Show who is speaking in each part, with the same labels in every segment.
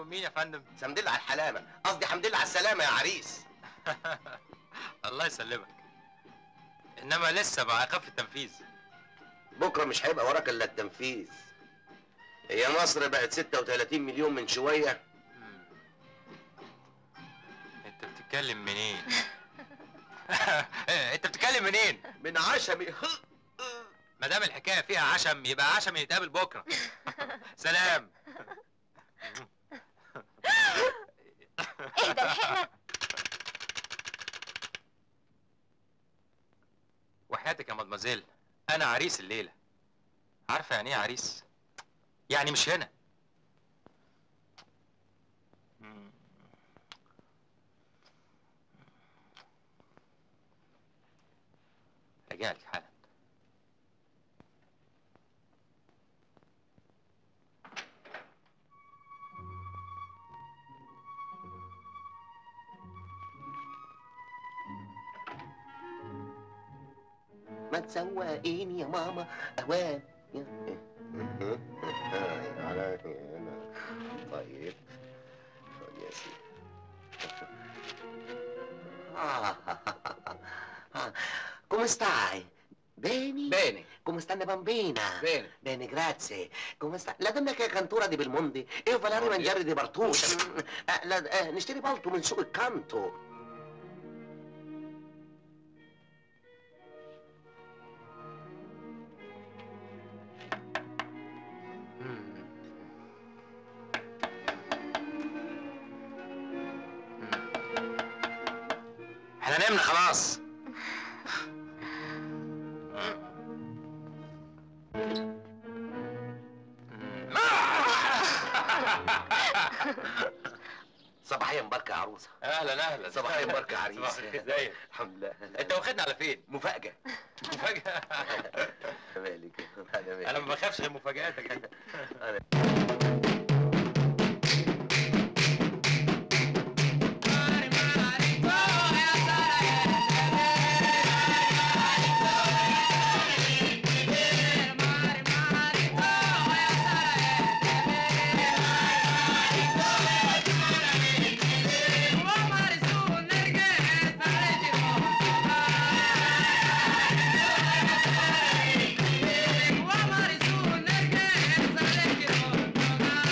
Speaker 1: مين يا فندم
Speaker 2: حمد لله على الحلامه قصدي حمد لله على السلامه يا عريس
Speaker 1: الله يسلمك انما لسه مع ايقاف التنفيذ
Speaker 2: بكره مش هيبقى وراك الا التنفيذ هي مصر بقت 36 مليون من شويه
Speaker 1: مم. انت بتتكلم منين انت بتتكلم منين
Speaker 2: من عشمي
Speaker 1: ما دام الحكايه فيها عشم يبقى عشم نتقابل بكره سلام
Speaker 3: اهدى لحقنا
Speaker 1: وحياتك يا مدمزيل انا عريس الليله عارفه يعني ايه عريس يعني مش هنا مم. راجعلك حالا
Speaker 2: ما تسوقيني يا ماما اوان يا- على هنا. طيب خد يا سيدي Ah, come stai? Bene?
Speaker 4: Bene,
Speaker 2: Come sta ne bambina?
Speaker 4: bene.
Speaker 2: Bene, grazie. Come sta? La donna che è cantora di Belmondi e io volevo mangiare di Bartuccia. Mm, eh, la- eh, نشتري بالطو من سوق الكانتو.
Speaker 1: مم. احنا نمنا خلاص
Speaker 2: صباحية مباركة يا عروسة.
Speaker 1: اهلا اهلا
Speaker 2: صباحية مباركة يا عريس.
Speaker 1: صباح الخير، ازيك
Speaker 2: الحمد لله.
Speaker 1: انت واخدنا على فين
Speaker 2: مفاجأة.
Speaker 1: مفاجاه
Speaker 2: مالك انا مالك
Speaker 1: انا ما بخافش غير مفاجاتك دي
Speaker 5: Wa marisu nerge, sale kiro,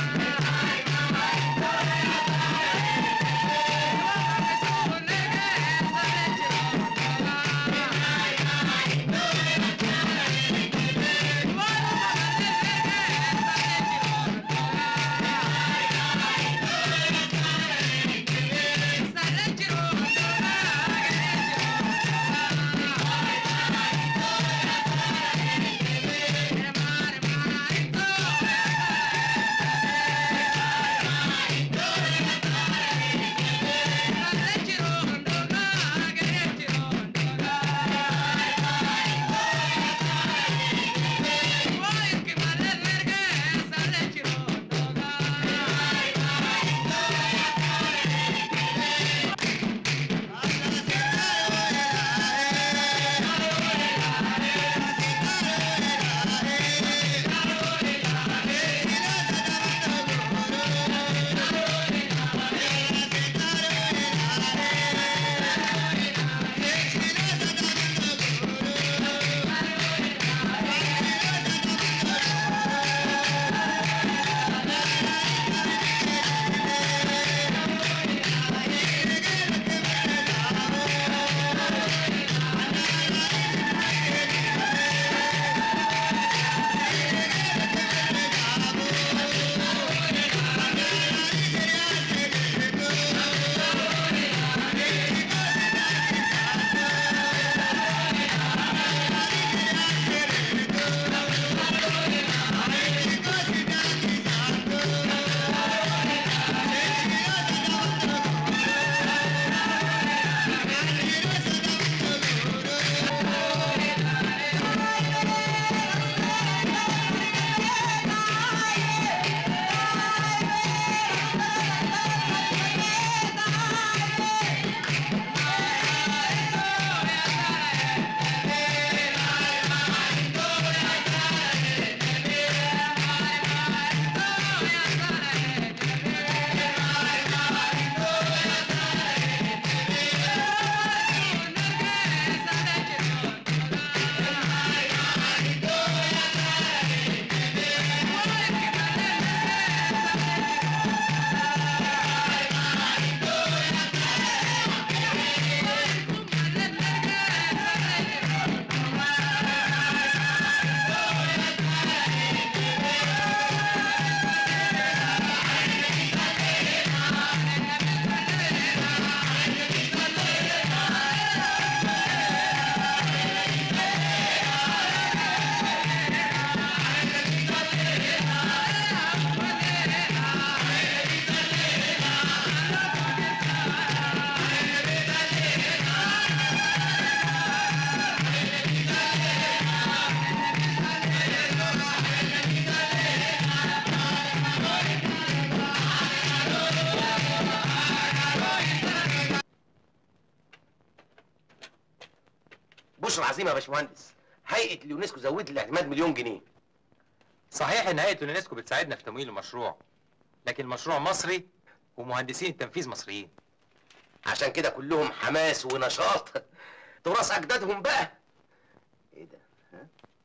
Speaker 2: بشرى عظيمه يا باشمهندس هيئه اليونسكو زودت الاعتماد مليون جنيه
Speaker 1: صحيح ان هيئه اليونسكو بتساعدنا في تمويل المشروع لكن المشروع مصري ومهندسين التنفيذ مصريين
Speaker 2: عشان كده كلهم حماس ونشاط تراث اجدادهم بقى ايه ده ها؟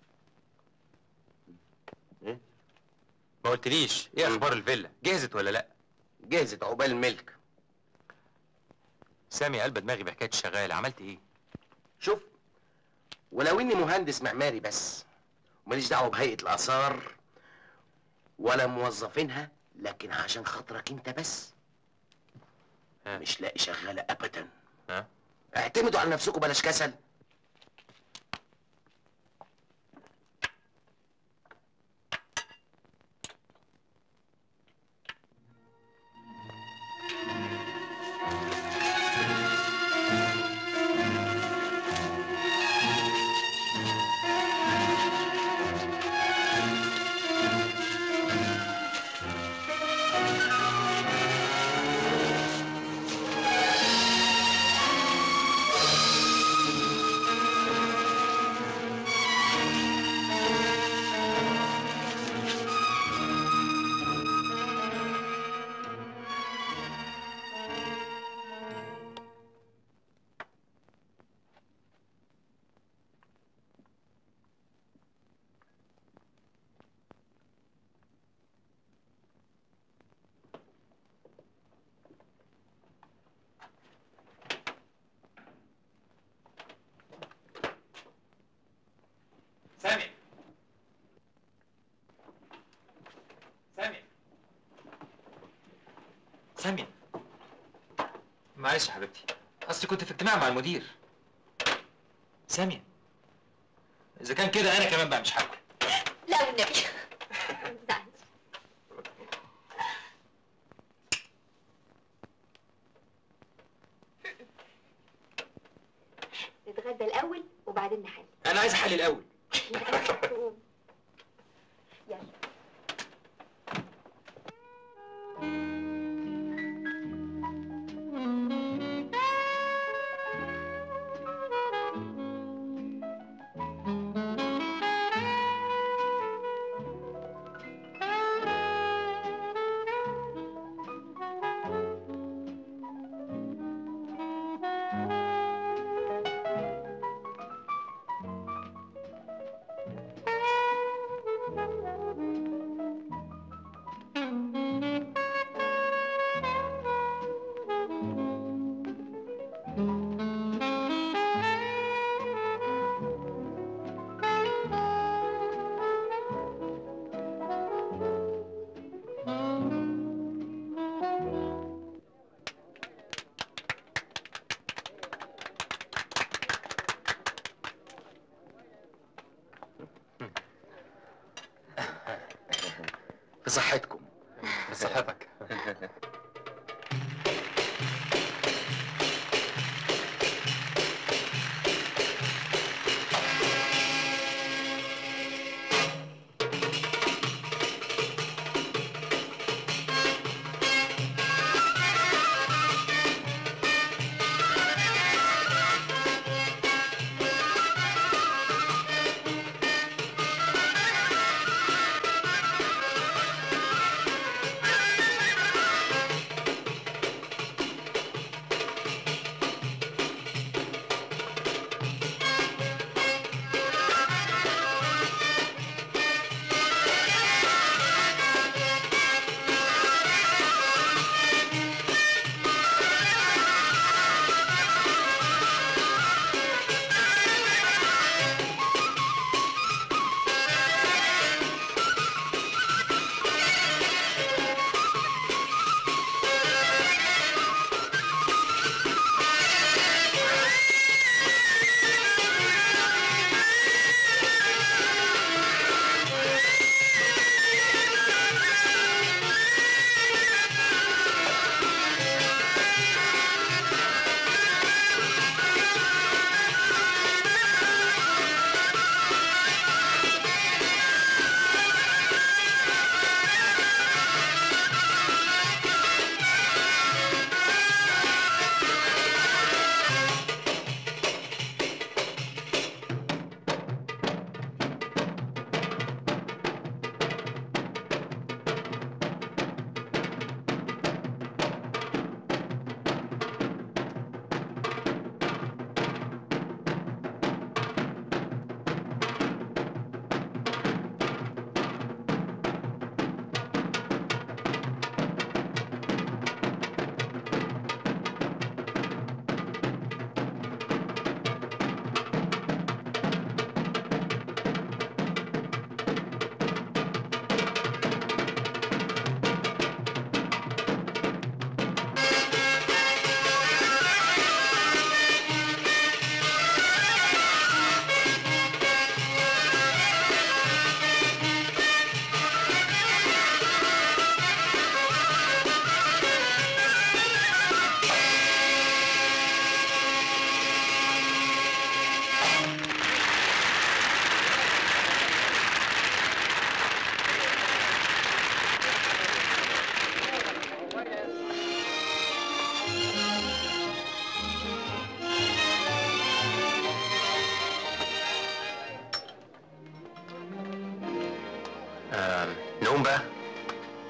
Speaker 2: ايه
Speaker 1: ما قلتليش ايه
Speaker 2: مم.
Speaker 1: اخبار الفيلا جهزت ولا لا
Speaker 2: جهزت عقبال الملك
Speaker 1: سامي قلب دماغي بحكايه الشغال عملت ايه
Speaker 2: شوف ولو اني مهندس معماري بس وماليش دعوه بهيئه الاثار ولا موظفينها لكن عشان خاطرك انت بس
Speaker 1: ها.
Speaker 2: مش لاقي شغاله ابدا
Speaker 1: ها
Speaker 2: اعتمدوا على نفسكم بلاش كسل
Speaker 1: سامي سامي سامي معلش يا حبيبتي اصلي كنت في اجتماع مع المدير سامي اذا كان كده انا كمان بقى مش هاكل
Speaker 3: لا والنبي زعل. نتغدى الأول وبعدين نحل
Speaker 1: انا عايز احلي الاول
Speaker 3: يلا
Speaker 2: في صحتكم
Speaker 1: بصحتك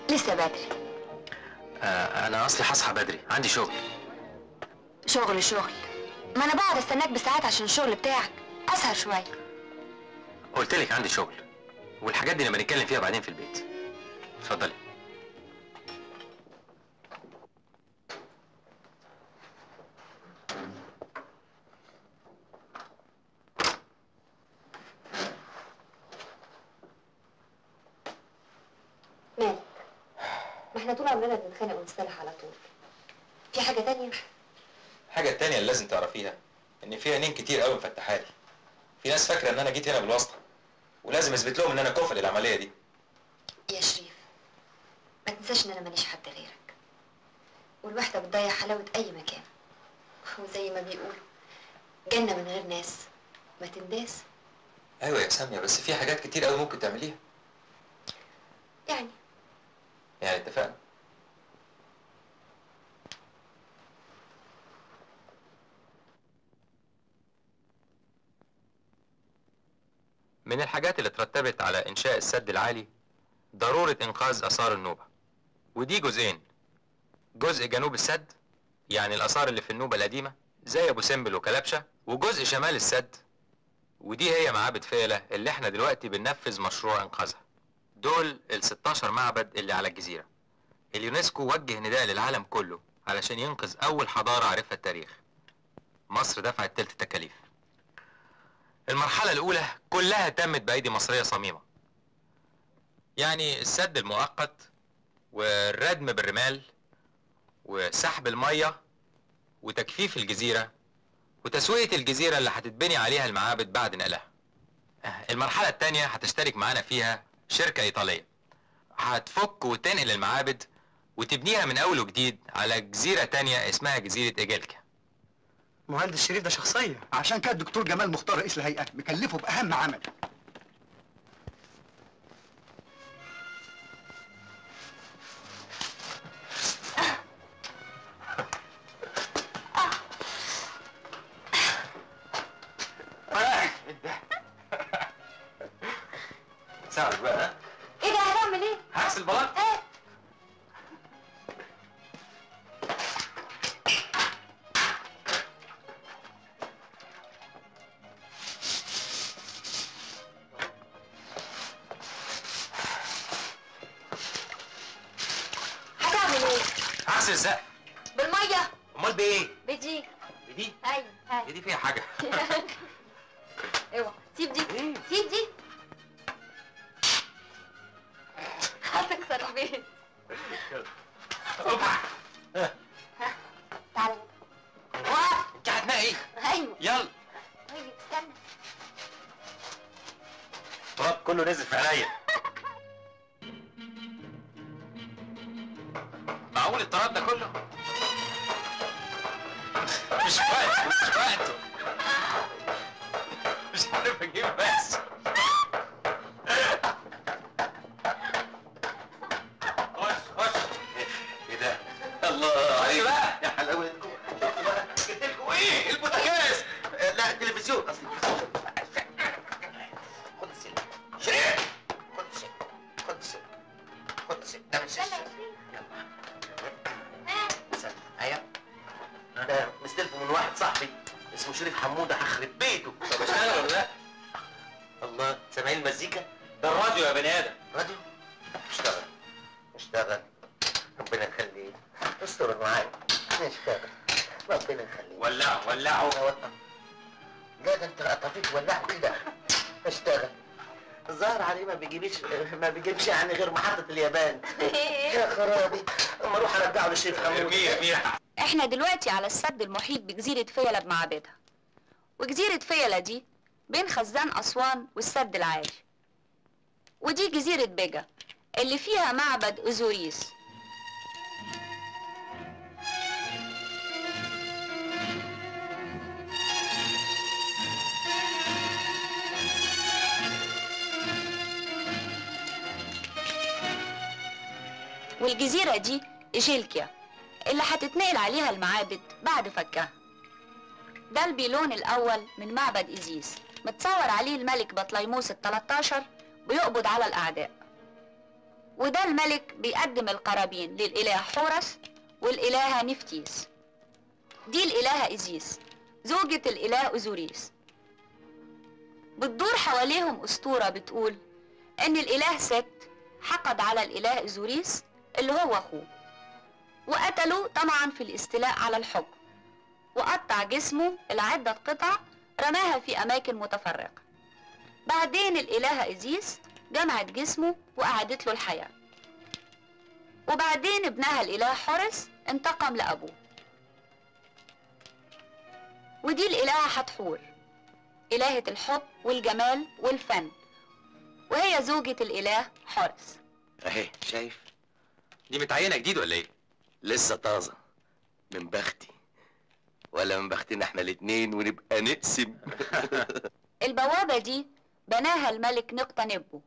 Speaker 3: لسه بدري
Speaker 1: آه انا اصلي هصحى بدري عندي شغل
Speaker 3: شغل شغل ما انا بقعد استناك بساعات عشان الشغل بتاعك اسهر شويه
Speaker 1: قلت لك عندي شغل والحاجات دي لما نتكلم فيها بعدين في البيت اتفضلي
Speaker 3: مالك ما احنا طول عمرنا بنتخانق ونصطلح على طول في حاجه تانية
Speaker 1: الحاجة التانية اللي لازم تعرفيها إن في عينين كتير قوي مفتحالي. في ناس فاكرة إن أنا جيت هنا بالواسطة. ولازم أثبت لهم إن أنا كفء للعملية دي.
Speaker 3: يا شريف ما تنساش ان انا ماليش حد غيرك والوحده بتضيع حلاوه اي مكان وزي ما بيقولوا جنه من غير ناس ما تنداس
Speaker 1: أيوة يا سامية بس في حاجات كتير قوي ممكن تعمليها.
Speaker 3: يعني
Speaker 1: يعني اتفقنا. من الحاجات اللي ترتبت على إنشاء السد العالي ضرورة إنقاذ آثار النوبة ودي جزئين جزء جنوب السد يعني الآثار اللي في النوبة القديمة زي أبو سمبل وكلبشة وجزء شمال السد ودي هي معابد فيلة اللي احنا دلوقتي بننفذ مشروع إنقاذها دول ال 16 معبد اللي على الجزيرة اليونسكو وجه نداء للعالم كله علشان ينقذ أول حضارة عرفها التاريخ مصر دفعت تلت التكاليف المرحلة الأولى كلها تمت بأيدي مصرية صميمة يعني السد المؤقت والردم بالرمال وسحب المية وتجفيف الجزيرة وتسوية الجزيرة اللي هتتبني عليها المعابد بعد نقلها آه، المرحلة التانية هتشترك معانا فيها شركة إيطالية هتفك وتنقل المعابد وتبنيها من أول وجديد على جزيرة تانية اسمها جزيرة إيجالكا
Speaker 4: مهندس شريف ده شخصية عشان كده الدكتور جمال مختار رئيس الهيئة مكلفه بأهم عمل
Speaker 1: ساعدك بقى ها
Speaker 3: ايه ده هنعمل ايه؟
Speaker 1: هغسل البلاط
Speaker 3: ايه هتعمل ايه؟
Speaker 1: هغسل السقف
Speaker 3: بالميه
Speaker 1: امال بايه؟
Speaker 3: بدي
Speaker 1: بدي
Speaker 3: ايوه
Speaker 1: هي
Speaker 3: ايوه
Speaker 1: دي فيها حاجه
Speaker 3: اوعى سيب دي
Speaker 1: ايه؟
Speaker 3: سيب دي هتكسر البيت
Speaker 1: اوبا
Speaker 3: تعالى وقف
Speaker 1: انت هتنقي ايه؟
Speaker 3: ايوه
Speaker 1: يلا
Speaker 3: طيب استنى
Speaker 1: التراب كله نزل في عينيا معقول التراب ده كله؟ مش وقته مش وقته مش عارف اجيب بس خش خش ايه ده؟ الله عليك بقى
Speaker 2: يا حلاوتكم شفتوا بقى جبت لكم ايه
Speaker 1: البوتاجاز
Speaker 2: آه، لا التلفزيون اصل خد السلك شريف خد السلك خد السلك خد السلك ده مش
Speaker 3: استنى يا
Speaker 2: السلك
Speaker 3: شريف
Speaker 2: يلا
Speaker 3: ها
Speaker 2: استنى ايوه ده مستلفه من واحد صاحبي اسمه شريف حموده هخرب بيته
Speaker 1: طب اشتغل ولا لا؟
Speaker 2: الله سامعين المزيكا
Speaker 1: ده الراديو يا بني ادم
Speaker 2: راديو اشتغل اشتغل ربنا يخليك استر معايا اشتغل ربنا يخليك
Speaker 1: ولعوا ولعوا
Speaker 2: لا ده انت قطفيت ولعت كده اشتغل الظاهر عليه ما بيجيبش ما بيجيبش يعني غير محطة اليابان يا خرابي اما اروح ارجعه للشيخ حمود
Speaker 1: ارميه ارميه
Speaker 5: احنا دلوقتي على السد المحيط بجزيرة فيلة بمعابدها وجزيرة فيلة دي بين خزان أسوان والسد العالي ودي جزيرة بيجا اللي فيها معبد أوزوريس والجزيرة دي إيجيلكيا اللي هتتنقل عليها المعابد بعد فكها ده البيلون الأول من معبد إيزيس متصور عليه الملك بطليموس ال 13 بيقبض على الأعداء وده الملك بيقدم القرابين للإله حورس والإلهة نفتيس دي الإلهة إزيس زوجة الإله أوزوريس بتدور حواليهم أسطورة بتقول إن الإله ست حقد على الإله أوزوريس اللي هو أخوه وقتله طمعا في الاستيلاء على الحكم وقطع جسمه لعدة قطع رماها في أماكن متفرقة بعدين الإلهة إزيس جمعت جسمه وأعادت له الحياة وبعدين ابنها الإله حورس انتقم لأبوه ودي الإلهة حتحور إلهة الحب والجمال والفن وهي زوجة الإله حورس
Speaker 2: اهي شايف
Speaker 1: دي متعينه جديد ولا ايه
Speaker 2: لسه طازه من بختي ولا من بختنا احنا الاتنين ونبقى نقسم
Speaker 5: البوابة دي بناها الملك نقطة نبو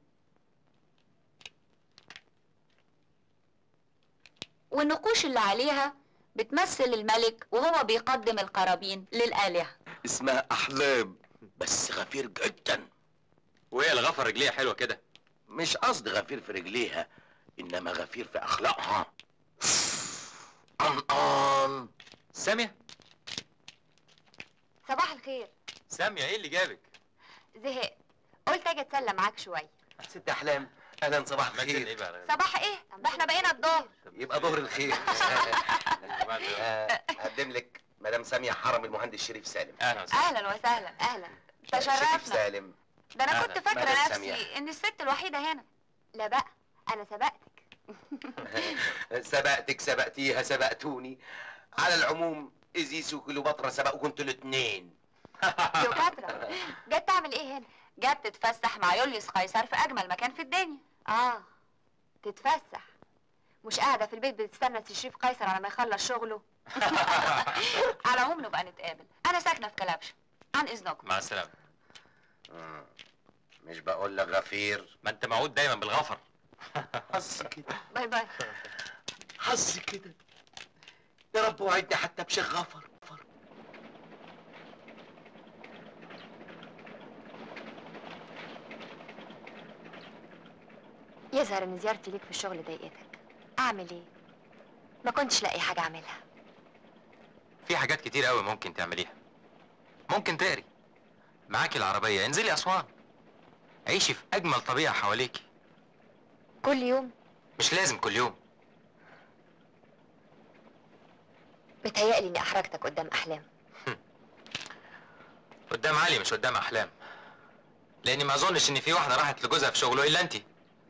Speaker 5: والنقوش اللي عليها بتمثل الملك وهو بيقدم القرابين للآلهة
Speaker 2: اسمها احلام بس غفير جدا
Speaker 1: وهي اللي غفر رجليها حلوه كده
Speaker 2: مش قصد غفير في رجليها انما غفير في اخلاقها قمقان
Speaker 1: ساميه
Speaker 3: صباح الخير
Speaker 1: ساميه ايه اللي جابك
Speaker 3: زهقت قلت اجي اتسلى معاك شويه
Speaker 2: ست احلام اهلا صباح
Speaker 1: مجد ايه
Speaker 2: الخير
Speaker 1: بقى
Speaker 3: صباح ايه ده احنا بقينا الظهر
Speaker 2: يبقى ظهر الخير آه، اقدم لك مدام ساميه حرم المهندس شريف سالم
Speaker 1: اهلا وسهلا
Speaker 3: اهلا وسهلا اهلا
Speaker 2: شريف
Speaker 3: تشرفنا
Speaker 2: سالم
Speaker 3: ده انا
Speaker 1: أهلا.
Speaker 3: كنت فاكره
Speaker 2: مدام
Speaker 3: نفسي
Speaker 2: سامية.
Speaker 3: ان الست الوحيده هنا لا بقى انا سبقتك
Speaker 2: سبقتك سبقتيها سبقتوني على العموم ازيس وكليوباترا سبقوكم انتوا الاثنين
Speaker 3: كليوباترا جت تعمل ايه هنا
Speaker 5: جت تتفسح مع يوليوس قيصر في أجمل مكان في الدنيا
Speaker 3: اه تتفسح مش قاعده في البيت بتستنى تشريف قيصر على ما يخلص شغله
Speaker 5: على العموم نبقى نتقابل أنا ساكنة في كلبشة عن إذنكم
Speaker 1: مع السلامه
Speaker 2: مم. مش بقول لك غفير
Speaker 1: ما انت موعود دايما بالغفر
Speaker 2: حظ كده
Speaker 3: باي باي
Speaker 2: حظ كده يا رب وعدني حتى بشيخ غفر غفر.
Speaker 3: يظهر ان زيارتي ليك في الشغل ضايقتك اعمل ايه ما كنتش لاقي حاجه اعملها
Speaker 1: في حاجات كتير قوي ممكن تعمليها ممكن تقري معاكي العربيه انزلي اسوان عيشي في اجمل طبيعه حواليكي
Speaker 3: كل يوم
Speaker 1: مش لازم كل يوم
Speaker 3: بتهيألي اني احرجتك قدام احلام
Speaker 1: قدام علي مش قدام احلام لاني ما اظنش ان في واحده راحت لجوزها في شغله الا انت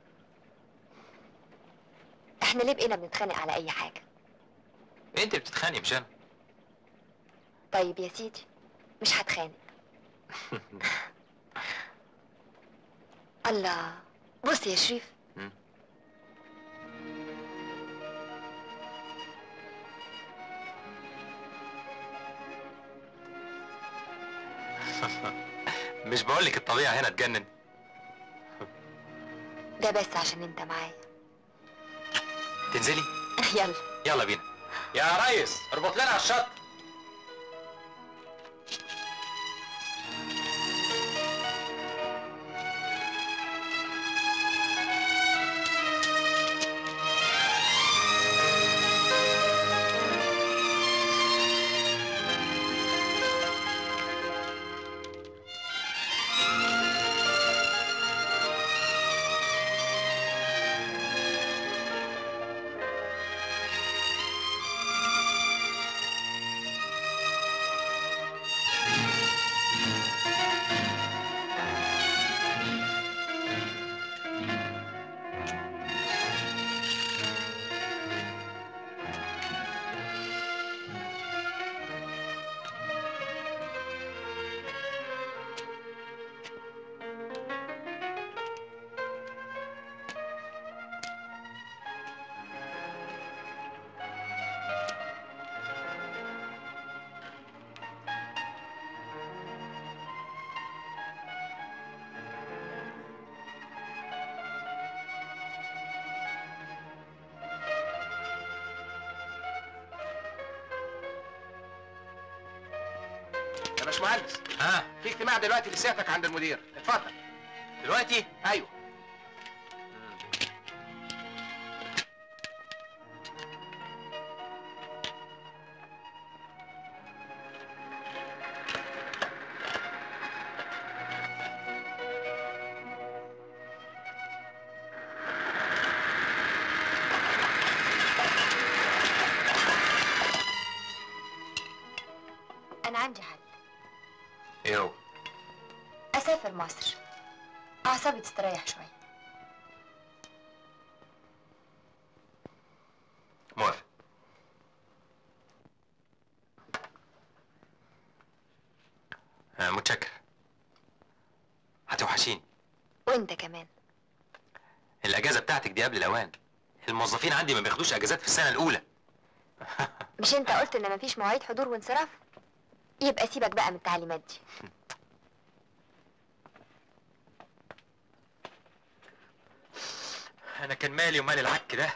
Speaker 3: احنا ليه بقينا بنتخانق على اي حاجه
Speaker 1: انت بتتخانقي مش انا
Speaker 3: طيب يا سيدي مش هتخانق الله بص يا شريف
Speaker 1: مم. مش بقولك الطبيعه هنا تجنن
Speaker 3: ده بس عشان انت معايا
Speaker 1: تنزلي
Speaker 3: يلا
Speaker 1: يلا بينا يا ريس اربط لنا على الشط
Speaker 2: يا باشمهندس
Speaker 1: ها
Speaker 2: في اجتماع دلوقتي لسيادتك عند المدير اتفضل
Speaker 1: دلوقتي
Speaker 2: ايوه
Speaker 1: ايه هو
Speaker 3: اسافر مصر اعصابي تستريح شويه
Speaker 1: موافق آه متشكر هتوحشيني
Speaker 3: وانت كمان
Speaker 1: الاجازه بتاعتك دي قبل الاوان الموظفين عندي ما بياخدوش اجازات في السنه الاولى
Speaker 3: مش انت قلت ان مفيش مواعيد حضور وانصراف يبقى سيبك بقى من التعليمات دي
Speaker 1: انا كان مالي ومال العك ده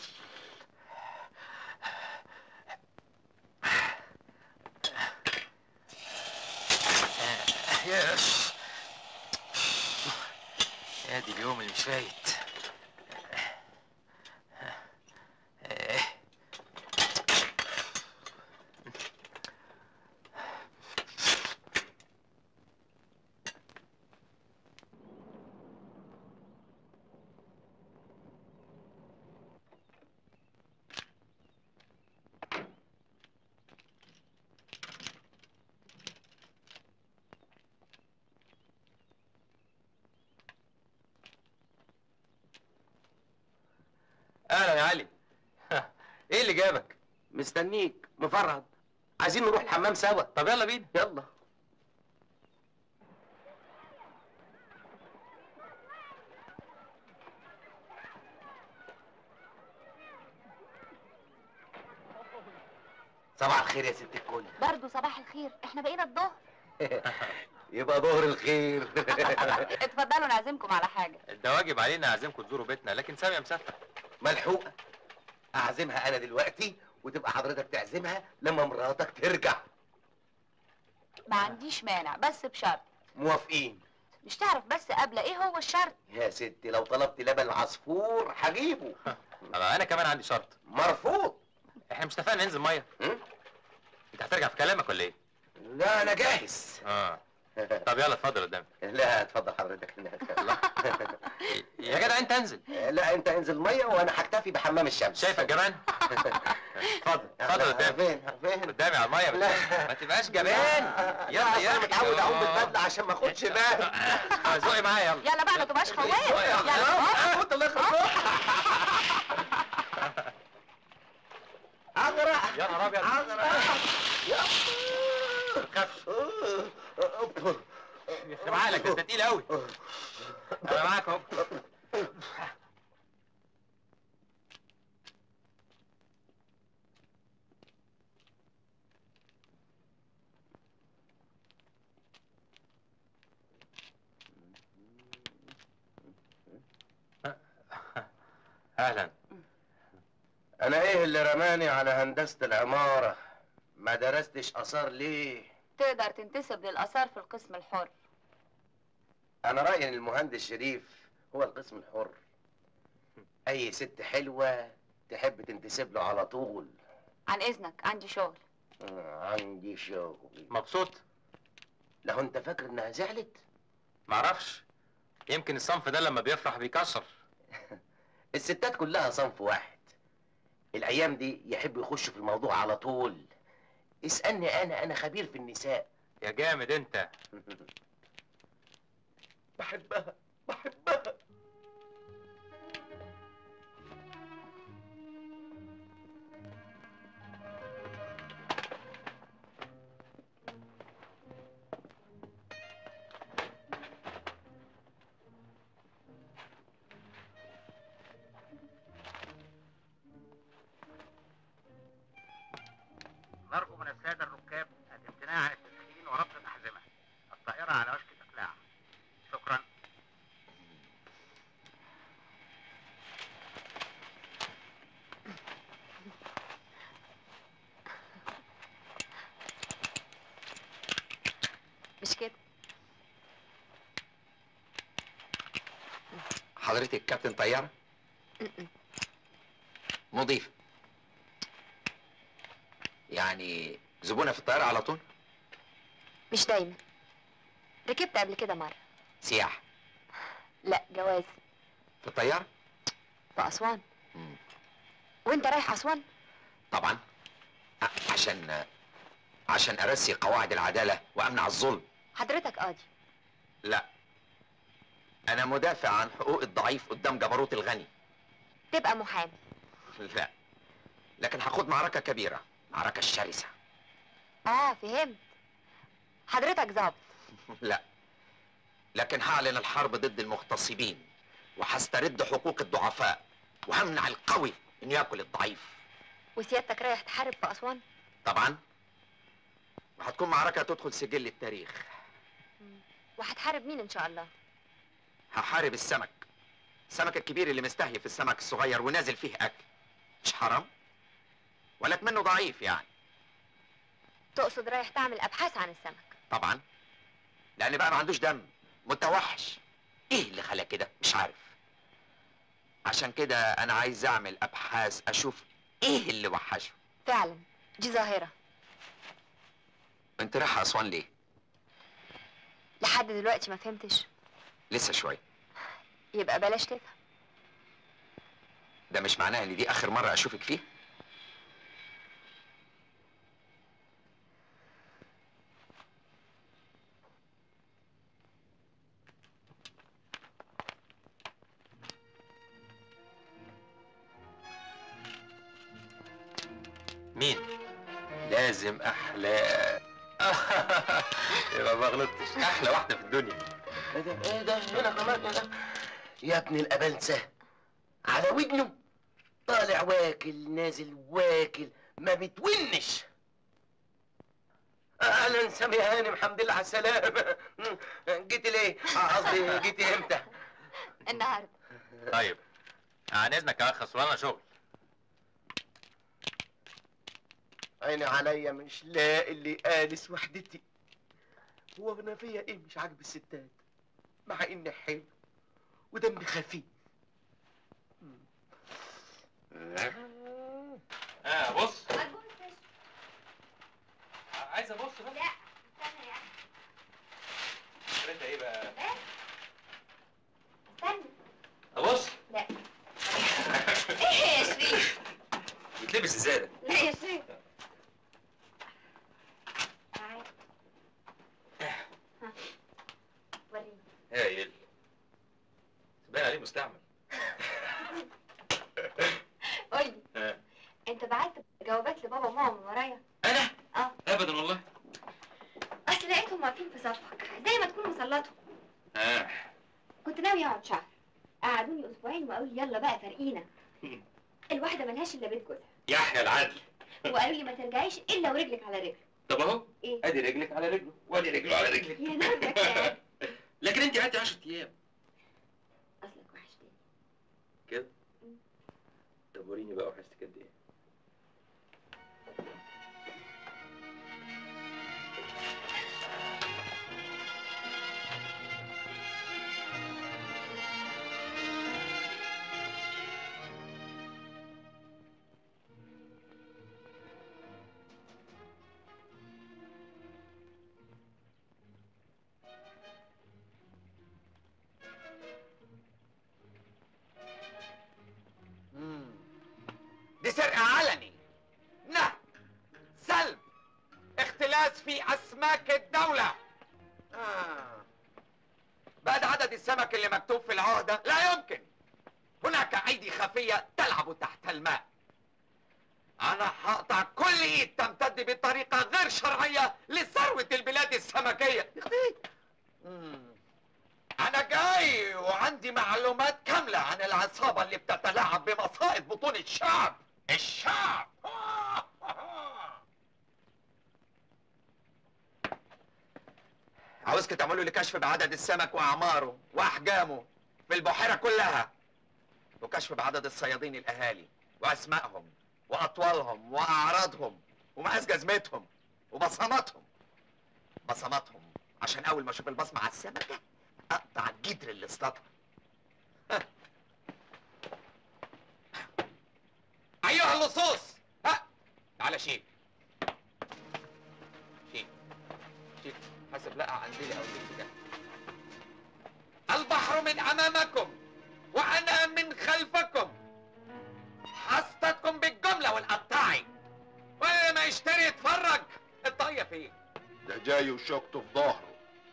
Speaker 1: ياش يا دي اليوم اللي مش فايت اهلا يا علي ايه اللي جابك
Speaker 2: مستنيك مفرهد عايزين نروح الحمام سوا
Speaker 1: طب يلا بينا
Speaker 2: يلا صباح الخير يا ست الكل
Speaker 5: برضه صباح الخير احنا بقينا الظهر
Speaker 2: يبقى ظهر الخير
Speaker 5: اتفضلوا نعزمكم على حاجه
Speaker 1: ده واجب علينا اعزمكم تزوروا بيتنا لكن ساميه مسافره
Speaker 2: ملحوقه اعزمها انا دلوقتي وتبقى حضرتك تعزمها لما مراتك ترجع
Speaker 5: ما عنديش مانع بس بشرط
Speaker 2: موافقين
Speaker 5: مش تعرف بس قبل ايه هو الشرط
Speaker 2: يا ستي لو طلبت لبن عصفور هجيبه
Speaker 1: طب انا كمان عندي شرط
Speaker 2: مرفوض
Speaker 1: احنا مش اتفقنا ننزل ميه
Speaker 2: م?
Speaker 1: انت هترجع في كلامك ولا ايه
Speaker 2: لا انا جاهز
Speaker 1: اه طب يلا اتفضل قدامي
Speaker 2: لا اتفضل حضرتك هناك
Speaker 1: يا جدع انت انزل
Speaker 2: لا انت انزل ميه وانا هكتفي بحمام الشمس
Speaker 1: شايفك جبان اتفضل اتفضل قدامي
Speaker 2: فين فين
Speaker 1: قدامي على الميه
Speaker 2: لا.
Speaker 1: ما تبقاش جبان يلا يا
Speaker 2: انا
Speaker 1: أخي.
Speaker 2: متعود اقوم
Speaker 1: آه.
Speaker 2: بالبدله عشان ما اخدش بالي
Speaker 1: آه، زقي معايا يلا
Speaker 5: يلا بقى ما تبقاش خواف يلا
Speaker 2: يلا خد الله يخرب اغرق
Speaker 1: يا نهار ابيض
Speaker 2: اغرق
Speaker 1: خف يخرب عقلك ده انت تقيل قوي انا معاك اهو اهلا
Speaker 2: انا ايه اللي رماني على هندسه العماره ما درستش اثار ليه
Speaker 5: تقدر تنتسب للاثار في القسم الحر
Speaker 2: انا رايي ان المهندس شريف هو القسم الحر اي ست حلوه تحب تنتسب له على طول
Speaker 5: عن اذنك عندي شغل
Speaker 2: آه، عندي شغل
Speaker 1: مبسوط
Speaker 2: لو انت فاكر انها زعلت
Speaker 1: معرفش يمكن الصنف ده لما بيفرح بيكسر
Speaker 2: الستات كلها صنف واحد الايام دي يحب يخش في الموضوع على طول اسالني انا انا خبير في النساء
Speaker 1: يا جامد انت
Speaker 2: بحبها بحبها
Speaker 6: نرجو من السادة الركاب الامتناع عن التدخين وربط الأحزمة. الطائرة على وشك الإقلاع. شكرا.
Speaker 3: مش كده
Speaker 7: حضرتك كابتن طيارة؟
Speaker 3: م-م.
Speaker 7: مضيف يعني زبونة في الطيارة على طول؟
Speaker 3: مش دايما ركبت قبل كده مرة
Speaker 7: سياح
Speaker 3: لا جواز
Speaker 7: في الطيارة؟
Speaker 3: في أسوان
Speaker 7: مم.
Speaker 3: وانت رايح أسوان
Speaker 7: طبعا ع- عشان عشان أرسي قواعد العدالة وأمنع الظلم
Speaker 3: حضرتك قاضي
Speaker 7: لا انا مدافع عن حقوق الضعيف قدام جبروت الغني
Speaker 3: تبقى محامي
Speaker 7: لا لكن هاخد معركة كبيرة معركة شرسة
Speaker 3: اه فهمت حضرتك ظابط
Speaker 7: لا لكن هعلن الحرب ضد المغتصبين وهسترد حقوق الضعفاء وهمنع القوي انه ياكل الضعيف
Speaker 3: وسيادتك رايح تحارب في اسوان
Speaker 7: طبعا وهتكون معركة تدخل سجل التاريخ
Speaker 3: وهتحارب مين ان شاء الله
Speaker 7: هحارب السمك السمك الكبير اللي مستهيف السمك الصغير ونازل فيه اكل مش حرام ولك منه ضعيف يعني
Speaker 3: تقصد رايح تعمل ابحاث عن السمك
Speaker 7: طبعا لان بقى ما عندوش دم متوحش ايه اللي خلاه كده مش عارف عشان كده انا عايز اعمل ابحاث اشوف ايه اللي وحشه
Speaker 3: فعلا دي ظاهره
Speaker 7: انت رايح اسوان ليه
Speaker 3: لحد دلوقتي ما فهمتش
Speaker 7: لسه شويه
Speaker 3: يبقى بلاش تفهم
Speaker 7: ده مش معناه ان دي اخر مره اشوفك فيه
Speaker 1: مين؟ لازم احلى يبقى ما غلطتش احلى واحده في الدنيا
Speaker 2: ايه ده ايه ده هنا كمان هنا يا ابن الابلسه على ودنه طالع واكل نازل واكل ما بتونش اهلا سامي هانم الحمد لله على السلامه جيت ليه آه، قصدي جيتي امتى
Speaker 3: النهارده
Speaker 1: طيب عن اذنك يا اخ اصل انا شغل
Speaker 2: عيني عليا مش لاقي اللي انس وحدتي هو انا فيا ايه مش عاجب الستات مع اني حلو ودمي خفيف
Speaker 1: اه بص عايز ابص بقى
Speaker 3: لا استنى يا
Speaker 1: انت ايه بقى
Speaker 3: استنى
Speaker 1: ابص
Speaker 3: لا ايه يا شريف
Speaker 1: يتلبس ازاي ده
Speaker 3: لا يا شريف تعال ها. وريني
Speaker 1: هايل باين عليه مستعمل
Speaker 3: قولي
Speaker 1: آه.
Speaker 3: انت بعت جوابات لبابا وماما من ورايا
Speaker 1: انا
Speaker 3: اه
Speaker 1: ابدا والله
Speaker 3: اصل لقيتهم واقفين في صفك زي ما تكون مسلطهم
Speaker 1: اه
Speaker 3: كنت ناوي اقعد شهر قعدوني اسبوعين وقالوا لي يلا بقى فرقينا الواحده ملهاش الا بيت جوزها
Speaker 1: يحيى العدل
Speaker 3: وقالوا لي ما ترجعيش الا ورجلك على رجل
Speaker 1: طب اهو
Speaker 3: ايه
Speaker 1: ادي رجلك على رجله وادي رجله على رجلك
Speaker 3: يا نرجك يا
Speaker 1: لكن انت قعدتي 10 ايام
Speaker 3: اصلك وحشتني
Speaker 1: كده طب وريني بقى وحشتك قد ايه
Speaker 7: دي سرقة علني نهب سلب اختلاس في أسماك الدولة آه. بعد عدد السمك اللي مكتوب في العهدة لا يمكن هناك أيدي خفية تلعب تحت الماء أنا هقطع كل إيد تمتد بطريقة غير شرعية لثروة البلاد السمكية مم. أنا جاي وعندي معلومات كاملة عن العصابة اللي بتتلاعب بمصائد بطون الشعب الشعب عاوزك تعملوا لي كشف بعدد السمك وأعماره وأحجامه في البحيرة كلها وكشف بعدد الصيادين الأهالي وأسمائهم وأطوالهم وأعراضهم ومقاس جزمتهم وبصماتهم بصماتهم عشان أول ما أشوف البصمة على السمكة اقطع الجدر اللي اصطادها ها. ايها اللصوص ها تعالى شيل شيل شيل حسب لقى عندي او كده البحر من امامكم وانا من خلفكم حصتكم بالجمله والقطاعي واللي ما يشتري يتفرج الطاقيه فين
Speaker 8: ده جاي وشوكته في ظهره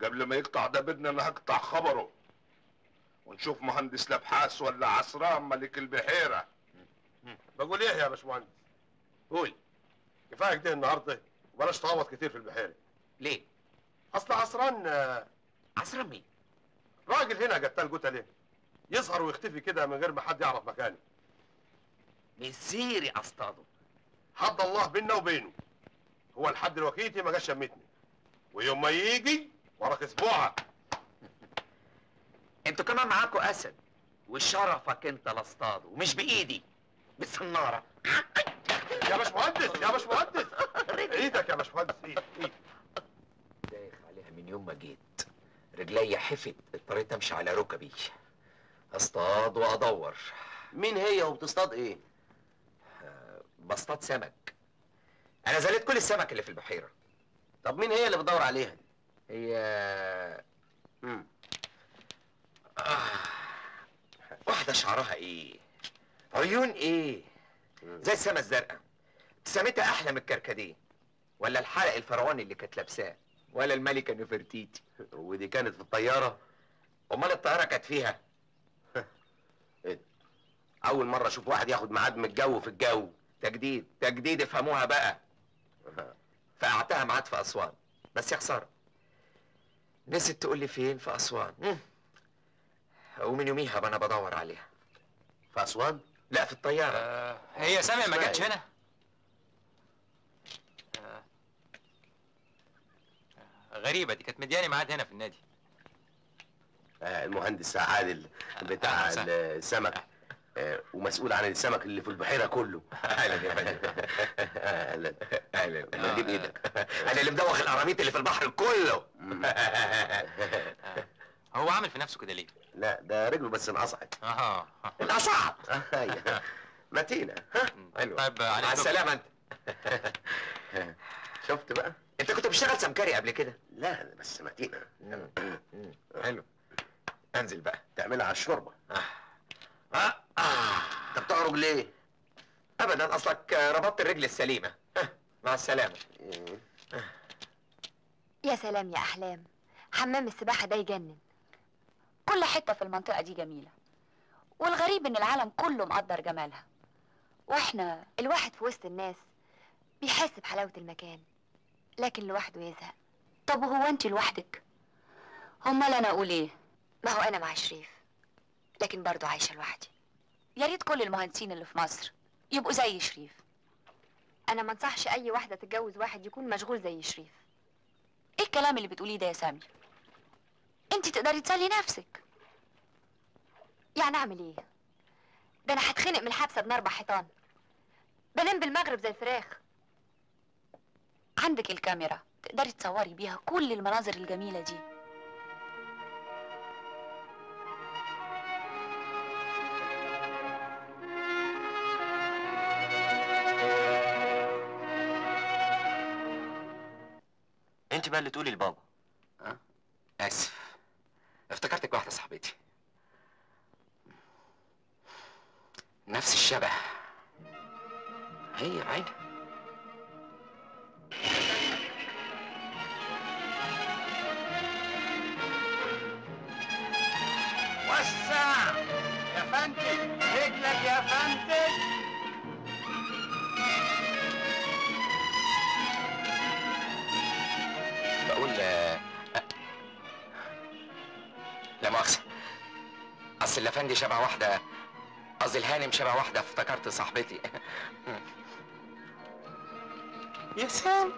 Speaker 8: قبل ما يقطع ده بدنا انا هقطع خبره ونشوف مهندس لبحاس ولا عصران ملك البحيره
Speaker 9: بقول ايه يا باشمهندس
Speaker 7: قول
Speaker 9: كفايه كده النهارده وبلاش تغوط كتير في البحيره
Speaker 7: ليه
Speaker 9: اصل عصران آه،
Speaker 7: عصران مين
Speaker 9: راجل هنا قتال قتله يظهر ويختفي كده من غير ما حد يعرف مكانه
Speaker 7: مسيري اصطاده
Speaker 9: حد الله بيننا وبينه هو لحد دلوقتي ما جاش شمتني ويوم ما يجي وراك اسبوعك
Speaker 7: انتوا كمان معاكوا اسد وشرفك انت لاصطاده ومش بايدي بالصناره
Speaker 9: يا باشمهندس يا باشمهندس ايدك يا باشمهندس ايدك ايدك
Speaker 7: دايخ عليها من يوم ما جيت رجليا حفت اضطريت امشي على ركبي اصطاد وادور
Speaker 2: مين هي وبتصطاد ايه؟
Speaker 7: بصطاد سمك انا زليت كل السمك اللي في البحيره
Speaker 2: طب مين هي اللي بتدور عليها؟
Speaker 7: هي
Speaker 2: مم.
Speaker 7: آه. واحده شعرها ايه عيون ايه زي السما الزرقاء ابتسامتها احلى من الكركديه ولا الحلق الفرعوني اللي كانت لابساه ولا الملكه نفرتيتي
Speaker 2: ودي كانت في الطياره
Speaker 7: امال الطياره كانت فيها
Speaker 2: اول مره اشوف واحد ياخد ميعاد من الجو في الجو
Speaker 7: تجديد تجديد افهموها بقى فقعتها ميعاد في اسوان بس يا خساره نسيت تقول لي فين في اسوان مم. ومن يوميها وانا بدور عليها
Speaker 2: في اسوان؟
Speaker 7: لا في الطياره
Speaker 1: آه هي سامع ما جاتش هنا آه. آه، غريبة دي كانت مدياني ميعاد هنا في النادي
Speaker 2: آه المهندس عادل بتاع
Speaker 1: أهلا وسهلا.
Speaker 2: السمك آه ومسؤول عن السمك اللي في البحيره كله
Speaker 7: اهلا يا فندم
Speaker 2: اهلا
Speaker 7: اهلا
Speaker 2: ما تجيب ايدك
Speaker 7: انا اللي مدوخ القراميط اللي في البحر كله
Speaker 1: هو عامل في نفسه كده ليه؟
Speaker 2: لا ده رجله بس انقصعت
Speaker 1: اه
Speaker 7: الاصعب
Speaker 2: أيوة. متينه
Speaker 7: حلو
Speaker 1: طيب على
Speaker 7: مع السلامه انت
Speaker 2: شفت بقى
Speaker 7: انت كنت بتشتغل سمكري قبل كده
Speaker 2: لا بس متينه
Speaker 7: حلو انزل بقى
Speaker 2: تعملها على الشوربه
Speaker 7: آه. آه.
Speaker 2: انت بتعرج ليه
Speaker 7: ابدا اصلك ربطت الرجل السليمه مع السلامه
Speaker 3: يا سلام يا أحلام حمام السباحة ده يجنن
Speaker 5: كل حتة في المنطقة دي جميلة والغريب ان العالم كله مقدر جمالها واحنا
Speaker 3: الواحد في وسط الناس بيحس بحلاوة المكان لكن لوحده يزهق
Speaker 5: طب وهو انت لوحدك امال انا اقول ايه
Speaker 3: ما هو أنا مع شريف لكن برضه عايشة لوحدي
Speaker 5: يا ريت كل المهندسين اللي في مصر يبقوا زي شريف
Speaker 3: أنا ما انصحش أي واحدة تتجوز واحد يكون مشغول زي شريف
Speaker 5: ايه الكلام اللي بتقوليه ده يا سامي انت تقدري تسلي نفسك
Speaker 3: يعني أعمل إيه؟ ده أنا هتخنق من الحبسة بين أربع حيطان بنام بالمغرب زي الفراخ
Speaker 5: عندك الكاميرا تقدري تصوري بيها كل المناظر الجميلة دي
Speaker 2: انت بقى اللي تقولي لبابا
Speaker 7: اسف افتكرتك واحده صاحبتي نفس الشبه هي عيني
Speaker 6: وسع يا فندم رجلك يا فندم
Speaker 7: بقول آه، آه، لا مؤاخذة أصل الأفندي شبه واحدة قصدي الهانم شبه واحدة افتكرت صاحبتي يا سام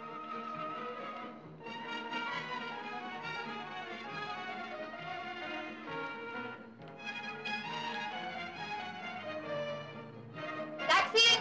Speaker 3: تاكسي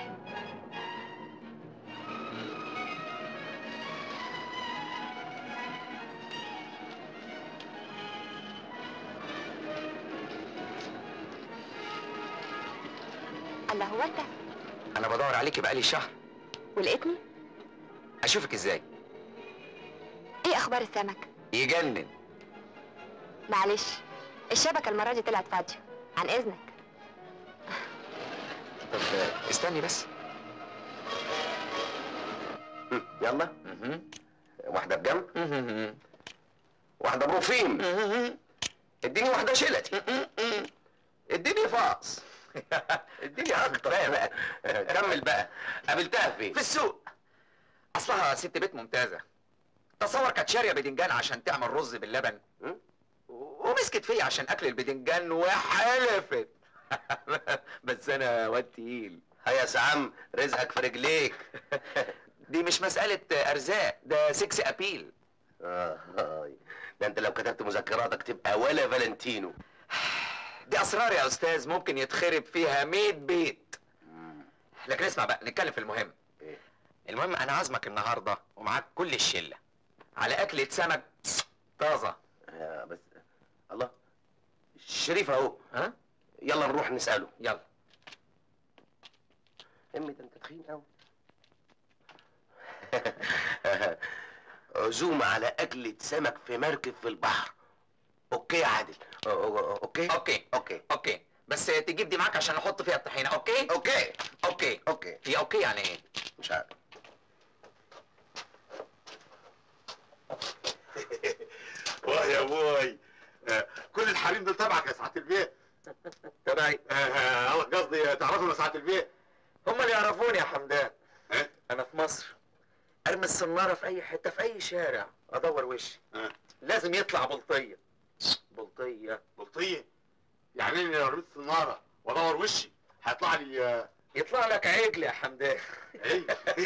Speaker 3: الله هو انت
Speaker 7: أنا بدور عليكي بقالي شهر
Speaker 3: ولقيتني
Speaker 7: أشوفك إزاي
Speaker 3: ايه اخبار السمك
Speaker 7: يجنن
Speaker 3: معلش الشبكه المره دي طلعت فاضيه عن اذنك
Speaker 7: طب آه، استني بس
Speaker 2: يلا
Speaker 7: مهم.
Speaker 2: واحده بجنب
Speaker 7: مهم.
Speaker 10: واحده بروفين اديني واحده شلتي اديني فاص اديني اكتر
Speaker 7: بقى بقى كمل بقى
Speaker 10: قابلتها فين
Speaker 7: في السوق اصلها ست بيت ممتازه تصور كانت شاريه بدنجان عشان تعمل رز باللبن ومسكت فيا عشان اكل البدنجان وحلفت بس انا واد تقيل
Speaker 10: هيا يا عم رزقك في رجليك
Speaker 7: دي مش مساله ارزاق ده سكس ابيل
Speaker 10: آه هاي. ده انت لو كتبت مذكراتك تبقى ولا فالنتينو
Speaker 7: دي اسرار يا استاذ ممكن يتخرب فيها 100 بيت لكن اسمع بقى نتكلم في المهم
Speaker 10: إيه؟
Speaker 7: المهم انا عازمك النهارده ومعاك كل الشله على اكله سمك طازه
Speaker 10: آه بس الله الشريف اهو
Speaker 7: ها
Speaker 10: يلا نروح نساله
Speaker 7: يلا
Speaker 10: امي ده انت تخين قوي عزومة على أكلة سمك في مركب في البحر أوكي يا عادل أو- أو- أوكي
Speaker 7: اوكي
Speaker 10: أوكي
Speaker 7: اوكي بس تجيب دي معاك عشان نحط فيها الطحينه اوكي
Speaker 10: أوكي
Speaker 7: اوكي
Speaker 10: أوكي
Speaker 7: هي اوكي يعني ايه
Speaker 10: مش عارف
Speaker 9: واه يا بوي آه، كل الحريم دول تبعك يا سعاده البيت
Speaker 7: تبعي
Speaker 9: آه، آه، قصدي تعرفهم يا سعاده البيت
Speaker 7: هم اللي يعرفوني يا حمدان
Speaker 9: إيه؟
Speaker 7: انا في مصر ارمي الصناره في اي حته في اي شارع ادور وشي
Speaker 9: آه.
Speaker 7: لازم يطلع بلطيه بلطيه
Speaker 9: بلطيه يعني اني لو رميت الصناره وادور وشي هيطلع لي آه،
Speaker 7: يطلع لك عجل يا حمدان
Speaker 9: ايه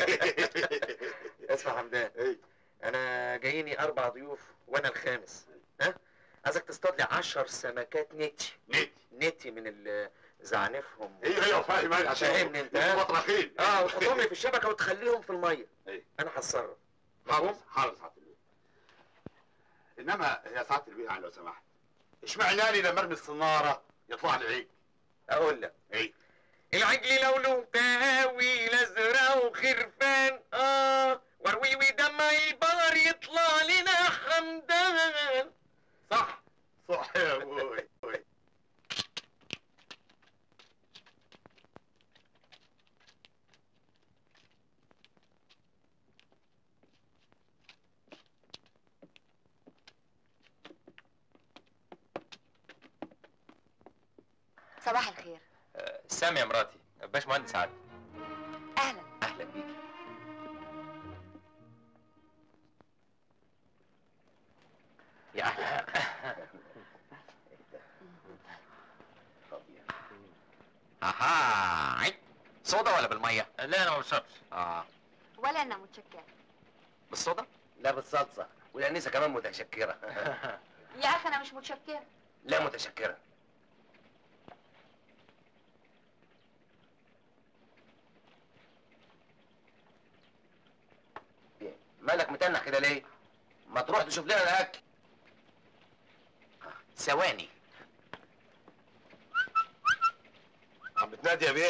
Speaker 7: اسمع حمدان
Speaker 9: ايه
Speaker 7: انا جايني اربع ضيوف وانا الخامس ها عايزك تصطاد لي 10 سمكات نتي
Speaker 9: نيت
Speaker 7: نتي من اللي زعنفهم
Speaker 9: ايوه ايوه فاهم انا عشان
Speaker 7: فاهمني انت، ها؟
Speaker 9: مطرحين
Speaker 7: اه وتحطهم لي في الشبكه وتخليهم في الميه
Speaker 9: ايه
Speaker 7: انا هتصرف
Speaker 9: حاضر حاضر سعاده البيت انما يا سعاده البيت يعني لو سمحت اشمعناني لما ارمي الصناره يطلع لي عيد
Speaker 7: اقول لك
Speaker 9: ايه
Speaker 7: العجل لو له تهاوي ازرق وخرفان اه واروي ودمع البار يطلع لنا حمدان
Speaker 9: صح صح يا ابوي
Speaker 3: صباح الخير
Speaker 1: آه، سامي يا مراتي باش مهندس عادل
Speaker 3: اهلا
Speaker 7: اهلا بيكي يا اهلا اها عيب. صودا ولا بالميه
Speaker 1: لا انا ما بشربش
Speaker 7: اه
Speaker 3: ولا انا متشكره
Speaker 7: بالصودا
Speaker 10: لا بالصلصة والأنسة كمان متشكرة
Speaker 3: يا اخي انا مش متشكره
Speaker 10: لا متشكرة إيه، مالك متنح كده ليه؟ ما تروح تشوف لنا الأكل
Speaker 7: ثواني
Speaker 9: عم بتنادي يا بيه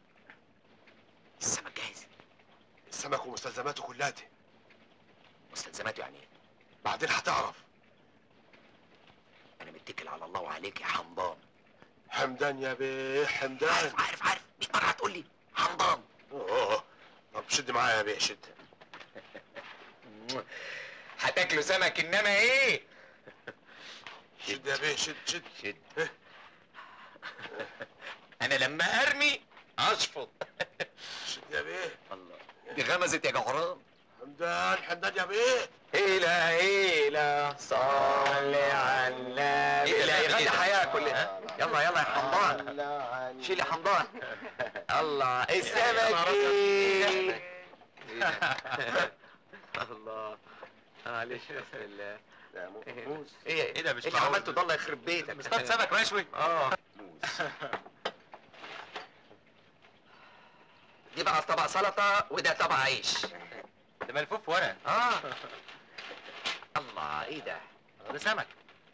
Speaker 7: السمك جاهز
Speaker 9: السمك ومستلزماته كلها
Speaker 7: مستلزماته يعني ايه
Speaker 9: بعدين هتعرف
Speaker 7: انا متكل على الله وعليك يا حمضان
Speaker 9: حمدان يا بيه حمدان
Speaker 7: عارف عارف عارف 100 مره هتقول لي حمضان
Speaker 9: اوه طب شد معايا يا بيه شد
Speaker 7: هتاكلوا سمك انما ايه
Speaker 9: شد يا بيه شد شد
Speaker 7: شد انا لما ارمي اشفط
Speaker 9: شد يا بيه
Speaker 7: الله دي غمزت يا جعران
Speaker 9: حمدان حمدان يا بيه
Speaker 7: هيلا هيلا صلي على النبي
Speaker 1: إيه ده؟
Speaker 7: يغني
Speaker 1: إيه ده؟
Speaker 7: حياة كلها يلا يلا يا حمضان شيل يا حمضان الله السمكي الله معلش بسم الله
Speaker 10: لا مو- موز
Speaker 7: ايه
Speaker 1: إيه ده؟ مش
Speaker 7: ايه اللي
Speaker 1: معقول.
Speaker 7: عملته ده الله يخرب بيتك
Speaker 1: اصطاد سمك مشوي
Speaker 7: اه
Speaker 10: موز
Speaker 7: دي بقى طبق سلطه وده طبق عيش
Speaker 1: ده ملفوف ورق
Speaker 7: اه الله ايه ده
Speaker 1: ده سمك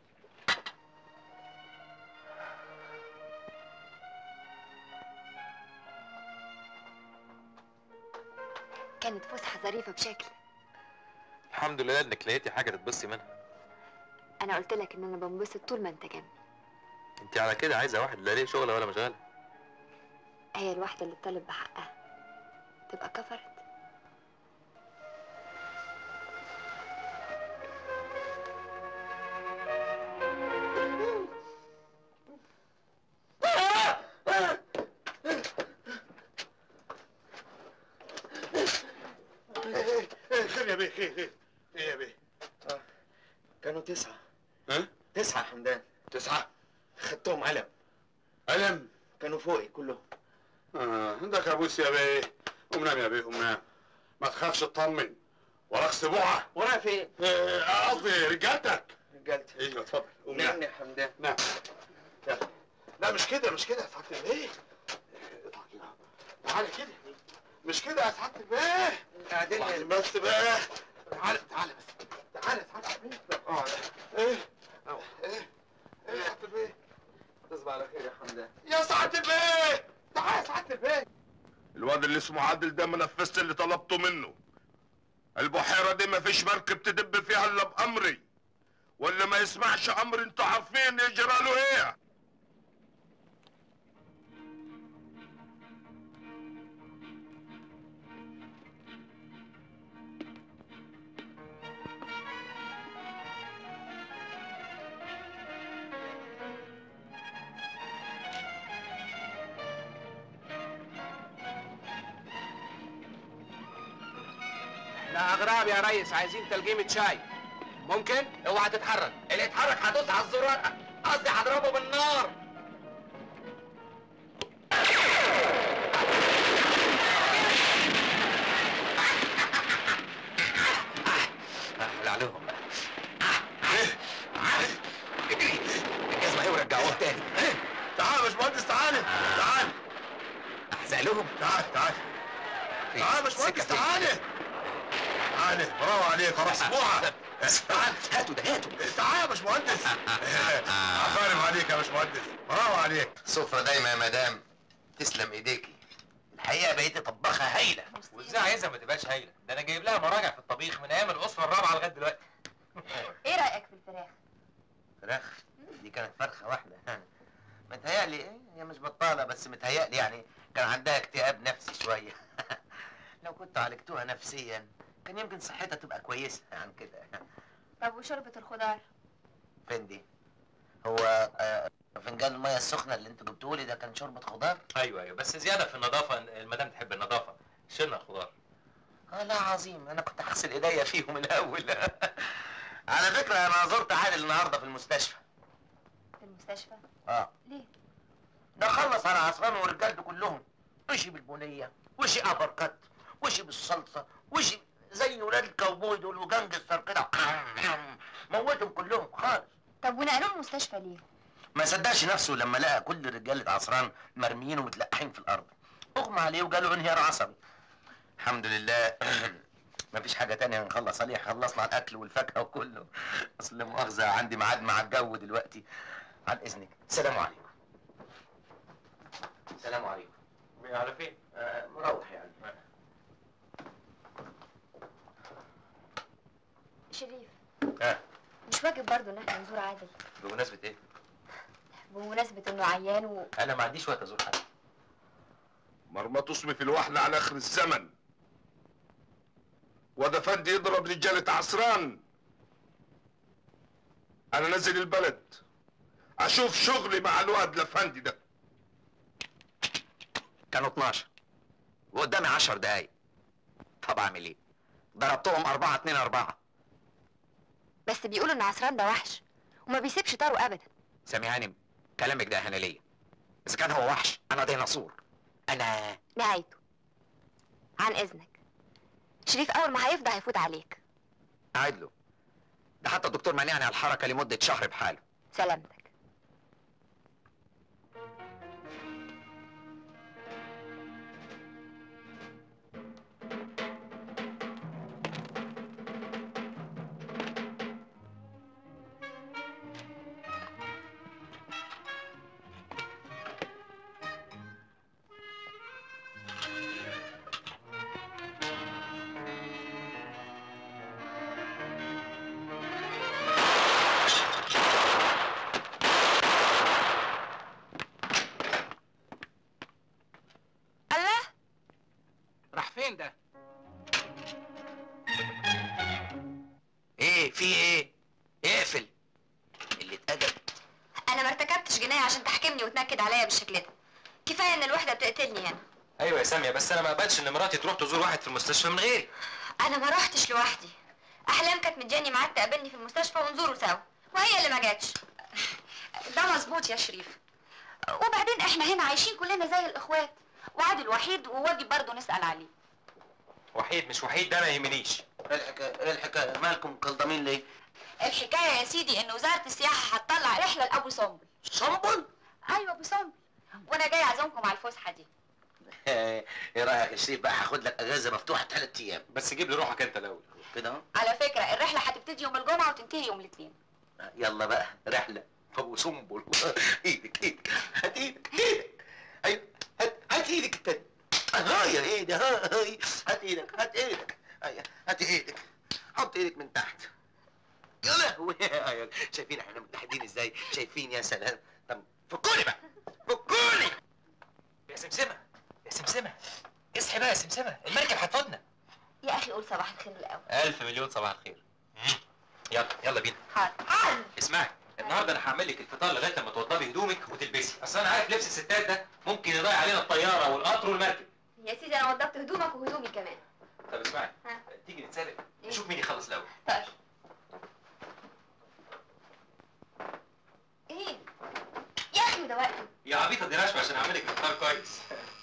Speaker 3: كانت فسحه ظريفه بشكل
Speaker 1: الحمد لله انك لقيتي حاجه تتبصي منها
Speaker 3: انا قلت لك ان انا بنبسط طول ما انت جنبي
Speaker 1: انت على كده عايزه واحد لا ليه شغله ولا مشغله
Speaker 3: هي الواحده اللي تطالب بحقها تبقى كفرت
Speaker 9: يا بيه خير خير ايه يا بيه
Speaker 10: كانوا تسعة
Speaker 9: ها
Speaker 10: تسعة يا حمدان
Speaker 9: تسعة
Speaker 10: خدتهم علم
Speaker 9: ألم
Speaker 10: كانوا فوقي كلهم
Speaker 9: اه عندك ابوس يا بيه قوم نام يا بيه قوم نام ما تخافش اطمن وراك سبوعة
Speaker 10: ورايا فين؟
Speaker 9: آه، قصدي رجالتك
Speaker 10: رجالتي
Speaker 9: ايوه اتفضل قوم
Speaker 10: نعم
Speaker 9: نام
Speaker 10: يا حمدان
Speaker 9: نعم يلا. لا مش كده مش كده يا سعادة البيه اطلع كده تعالى كده مش كده يا سعادة البيه
Speaker 10: قاعدين
Speaker 9: اطلع بس بقى تعالى تعالى بس تعالى يا سعادة البيه اه ايه أهو. ايه ايه يا سعادة البيه
Speaker 10: تصبح على خير يا حمدان
Speaker 9: يا سعادة البيه تعالى يا سعادة البيه الواد اللي اسمه عادل ده ما نفذت اللي طلبته منه البحيرة دي ما فيش مركب تدب فيها الا بأمري واللي ما يسمعش أمر انتوا عارفين يجرى له ايه
Speaker 7: احنا اغراب يا ريس عايزين تلجيمة شاي ممكن؟ اوعى تتحرك اللي يتحرك هدوس على الزرار قصدي هضربه بالنار
Speaker 10: عليهم اجري الجزمة ايه ورجعوها تاني
Speaker 9: تعال يا باشمهندس تعال تعال
Speaker 10: احزق لهم
Speaker 9: تعال تعال تعال يا باشمهندس تعال تعال برافو عليك اروح اسبوعة تعال
Speaker 10: هاتوا ده هاتوا
Speaker 9: تعال يا باشمهندس عفارم عليك يا باشمهندس برافو عليك
Speaker 10: سفرة دايما يا مدام تسلم ايديكي الحقيقة بقيتي طباخة هايلة
Speaker 1: وازاي عايزها ما تبقاش هايله ده انا جايب لها مراجع في الطبيخ من ايام الاسره الرابعه لغايه دلوقتي
Speaker 3: ايه رايك في الفراخ
Speaker 10: فراخ دي كانت فرخة واحدة متهيألي ايه هي مش بطالة بس متهيألي يعني كان عندها اكتئاب نفسي شوية لو كنت عالجتوها نفسيا كان يمكن صحتها تبقى كويسة عن كده
Speaker 3: طب وشوربه الخضار
Speaker 10: فين دي؟ هو آه، فنجان المية السخنة اللي انتوا جبتوه ده كان شوربة خضار؟
Speaker 1: ايوه ايوه بس زياده في النظافه المدام تحب النظافه شلنا الخضار
Speaker 10: اه لا عظيم انا كنت هغسل ايديا فيهم الاول على فكرة انا زرت عادل النهاردة في المستشفى
Speaker 3: في المستشفى
Speaker 10: اه
Speaker 3: ليه
Speaker 10: ده خلص على عصران ورجالته كلهم وشي بالبنية وشي ابركت وشي بالصلصة وشي زي ولاد الكاوبوي دول وجنجستر كده موتهم كلهم خالص
Speaker 3: طب ونقلوه المستشفى ليه
Speaker 10: ما صدقش نفسه لما لقى كل رجالة عصران مرميين ومتلقحين في الأرض أغمى عليه وجاله انهيار عصبي الحمد لله مفيش حاجة تانية هنخلص عليها خلصنا على الأكل والفاكهة وكله أصل لا مؤاخذة عندي ميعاد مع الجو دلوقتي عن إذنك سلام عليكم سلام عليكم
Speaker 1: على فين؟
Speaker 10: آه مروح يعني
Speaker 3: شريف
Speaker 10: ها
Speaker 3: مش واجب برضه ان احنا نزور عادل
Speaker 1: بمناسبه ايه؟
Speaker 3: بمناسبه انه عيان و...
Speaker 1: انا ما عنديش وقت ازور حد
Speaker 8: مرمى تصمي في الوحل على اخر الزمن وده فندي يضرب رجالة عصران انا نازل البلد اشوف شغلي مع الواد لفندي ده
Speaker 7: كانوا 12 وقدامي 10 دقايق طب اعمل ايه؟ ضربتهم 4 2 4
Speaker 3: بس بيقولوا ان عصران ده وحش وما بيسيبش طاره ابدا
Speaker 7: سامي هانم كلامك ده اهانه ليا اذا كان هو وحش انا ديناصور انا
Speaker 3: نهايته عن اذنك شريف اول ما هيفضى هيفوت عليك
Speaker 7: قاعد له ده حتى الدكتور مانعني على الحركه لمده شهر بحاله
Speaker 3: سلامتك الله
Speaker 7: راح فين ده؟ ايه في ايه؟ اقفل اللي اتأدب
Speaker 3: انا ما ارتكبتش جنايه عشان تحكمني وتنكد عليا بالشكل ده كفايه ان الوحده بتقتلني هنا
Speaker 1: ايوه يا ساميه بس انا ما اقبلش ان مراتي تروح تزور واحد في المستشفى من غيري
Speaker 3: انا ما رحتش لوحدي احلام كانت مدياني ميعاد تقابلني في المستشفى ونزوره سوا وهي اللي ما جاتش
Speaker 5: ده مظبوط يا شريف وبعدين احنا هنا عايشين كلنا زي الاخوات وعادل وحيد وواجب برضه نسال عليه
Speaker 1: وحيد مش وحيد ده ما يهمنيش
Speaker 10: ايه الحكايه ايه الحكايه مالكم مكلضمين ليه
Speaker 5: الحكايه يا سيدي ان وزاره السياحه هتطلع رحله لابو سمبل
Speaker 10: سنبل
Speaker 5: ايوه ابو سمبل وانا جاي اعزمكم على الفسحه دي
Speaker 10: ايه رايك يا شريف بقى هاخد لك اجازه مفتوحه ثلاث ايام
Speaker 1: بس جيب لي روحك انت الاول
Speaker 10: كده اهو
Speaker 5: على فكره الرحله هتبتدي يوم الجمعه وتنتهي يوم الاثنين
Speaker 10: يلا بقى رحله ابو سنبل ايدك ايدك هات ايدك ايدك ايوه هات هات ايدك التاني ها يا ايدي ها هاي هات ايدك هات ايدك ايوه هات ايدك حط ايدك من تحت يا لهوي شايفين احنا متحدين ازاي شايفين يا سلام طب فكوني بقى فكوني
Speaker 1: يا سمسمه يا سمسمه اصحي بقى يا سمسمه المركب هتفوتنا
Speaker 3: يا اخي قول صباح الخير الاول
Speaker 1: الف مليون صباح الخير يلا يلا بينا
Speaker 3: حاضر
Speaker 1: اسمعي النهارده انا هعمل لك الفطار لغايه لما توضبي هدومك وتلبسي اصل انا عارف لبس الستات ده ممكن يضيع علينا الطياره والقطر والمركب
Speaker 3: يا سيدي انا وضبت هدومك وهدومي كمان
Speaker 1: طب اسمعي
Speaker 3: ها.
Speaker 1: تيجي نتسابق نشوف مين يخلص الاول
Speaker 3: طيب ايه يا اخي ده وقته
Speaker 1: يا عبيطه دي رشوه عشان اعمل لك الفطار كويس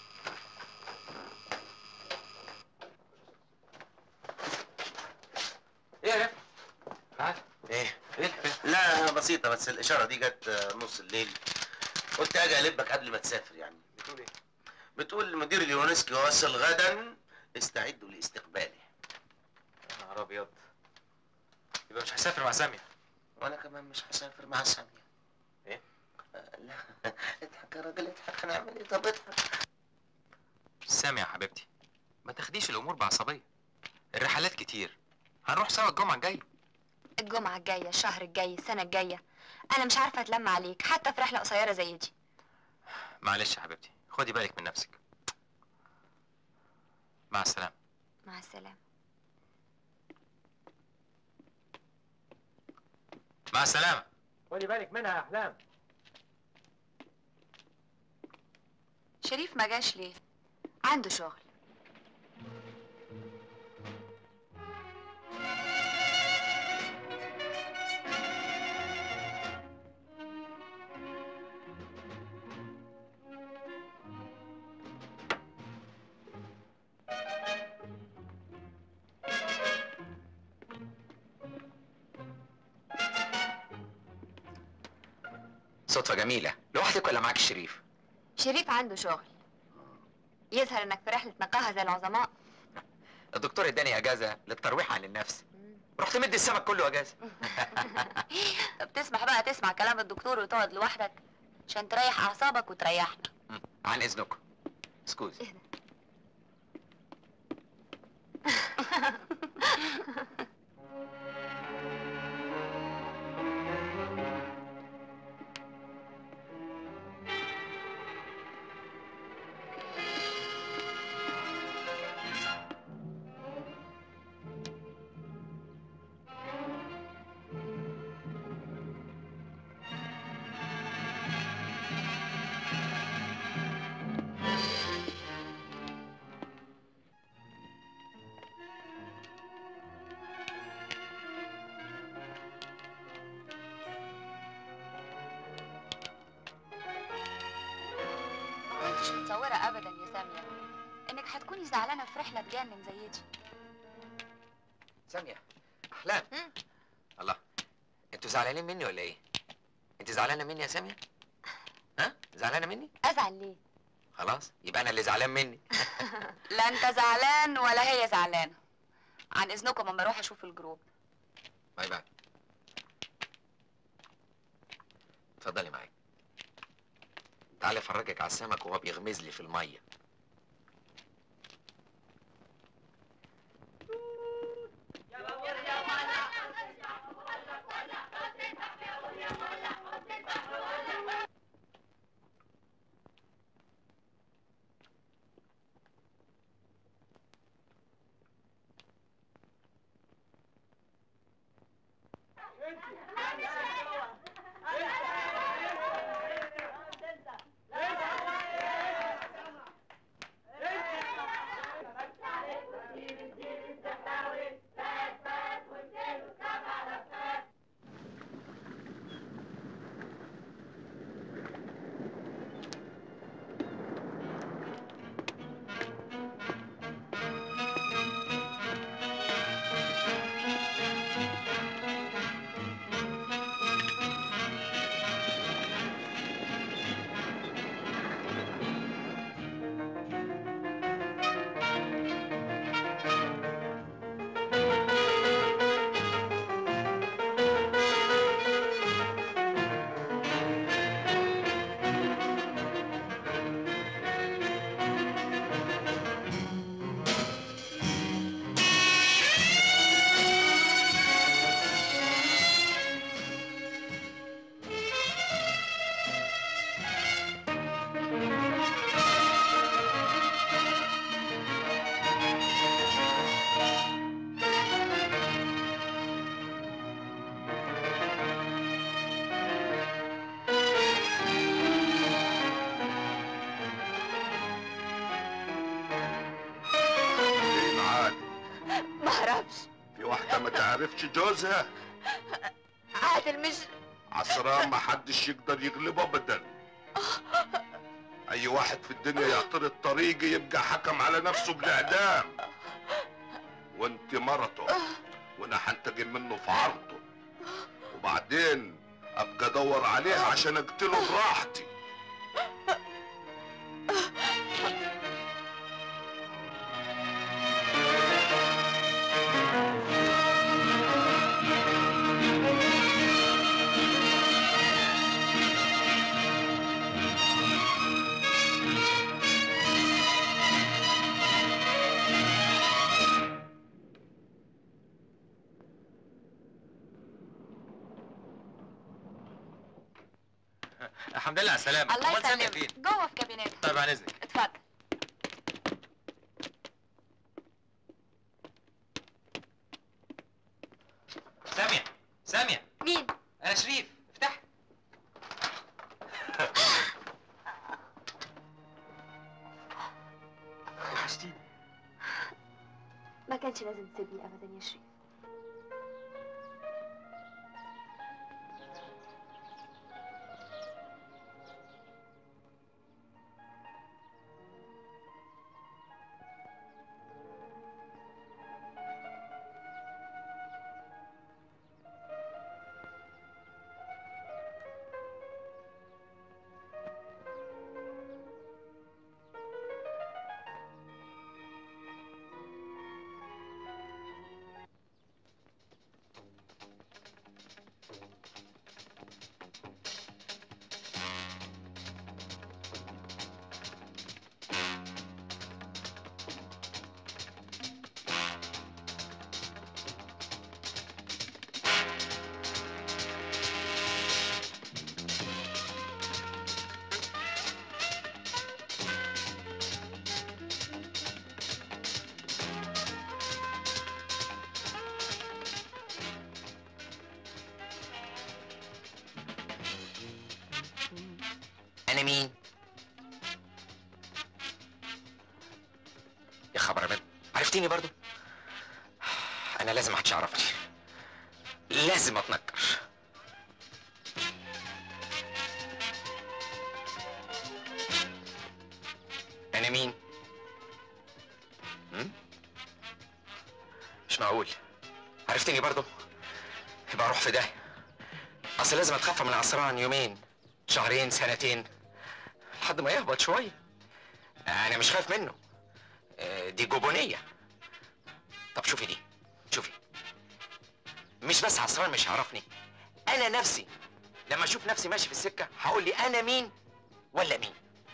Speaker 1: ايه يا رفا تعال
Speaker 10: ايه
Speaker 1: ايه الحكايه
Speaker 10: لا بسيطه بس الاشاره دي جت آه، نص الليل قلت اجي البك قبل ما تسافر يعني
Speaker 1: بتقول ايه
Speaker 10: بتقول مدير اليونسكو يوصل غدا استعدوا لاستقبالي
Speaker 1: يا نهار ابيض يبقى مش هسافر مع ساميه
Speaker 10: وانا كمان مش هسافر مع سامية
Speaker 1: ايه؟
Speaker 10: آه، لا اضحك يا راجل اضحك هنعمل ايه طب اضحك
Speaker 1: سامي يا حبيبتي ما تاخديش الامور بعصبيه الرحلات كتير هنروح سوا الجمعه الجايه
Speaker 3: الجمعة الجاية الشهر الجاي السنة الجاية أنا مش عارفة أتلم عليك حتى في رحلة قصيرة زي دي
Speaker 1: معلش يا حبيبتي خدي بالك من نفسك مع السلامه
Speaker 3: مع السلامة
Speaker 1: مع السلامه
Speaker 11: خدي بالك منها يا احلام
Speaker 5: شريف ما جاش ليه
Speaker 3: عنده شغل
Speaker 7: صدفة جميلة لوحدك ولا معاك الشريف؟
Speaker 3: شريف عنده شغل يظهر إنك في رحلة نقاهة زي العظماء
Speaker 7: الدكتور اداني اجازة للترويح عن النفس رحت مدي السمك كله اجازة
Speaker 5: طب تسمح بقى تسمع كلام الدكتور وتقعد لوحدك عشان تريح اعصابك وتريحنا
Speaker 7: مم. عن اذنكم سكوز
Speaker 5: ما كنتش متصورة ابدا يا سامية انك هتكوني زعلانة في رحلة تجنن زي دي
Speaker 7: سامية احلام
Speaker 3: مم.
Speaker 7: الله انتوا زعلانين مني ولا ايه؟ انت زعلانة مني يا سامية؟ ها؟ زعلانة مني؟
Speaker 3: أزعل ليه؟
Speaker 7: خلاص يبقى انا اللي زعلان مني
Speaker 5: لا انت زعلان ولا هي زعلانة عن اذنكم اما اروح اشوف الجروب
Speaker 7: باي باي اتفضلي معايا تعالي افرجك على السمك وهو بيغمز لي في الميه
Speaker 9: عرفتش جوزها
Speaker 3: عادل مش
Speaker 9: عصران ما حدش يقدر يغلبه ابدا اي واحد في الدنيا يعترض طريقي يبقى حكم على نفسه بالاعدام وانت مرته وانا هنتقم منه في عرضه وبعدين ابقى ادور عليه عشان اقتله براحتي
Speaker 1: الحمد لله على السلامة
Speaker 5: الله
Speaker 1: أمال سامية
Speaker 5: يسلمك
Speaker 1: فين؟
Speaker 5: جوه في كابينتها
Speaker 1: طيب عن إذنك
Speaker 5: اتفضل
Speaker 1: سامية سامية
Speaker 3: مين؟
Speaker 1: أنا شريف افتح
Speaker 4: وحشتيني
Speaker 3: ما كانش لازم تسيبني ابدا يا شريف
Speaker 10: انا مين يا خبر ابيض عرفتيني برضو انا لازم محدش يعرفني لازم اتنكر انا مين هم؟ مش معقول عرفتني برضو يبقى اروح في داهيه اصل لازم اتخفى من عصران يومين شهرين سنتين لحد ما يهبط شويه انا مش خايف منه آه، دي جبونيه طب شوفي دي شوفي مش بس عصران مش هيعرفني انا نفسي لما اشوف نفسي ماشي في السكه هقول لي انا مين ولا مين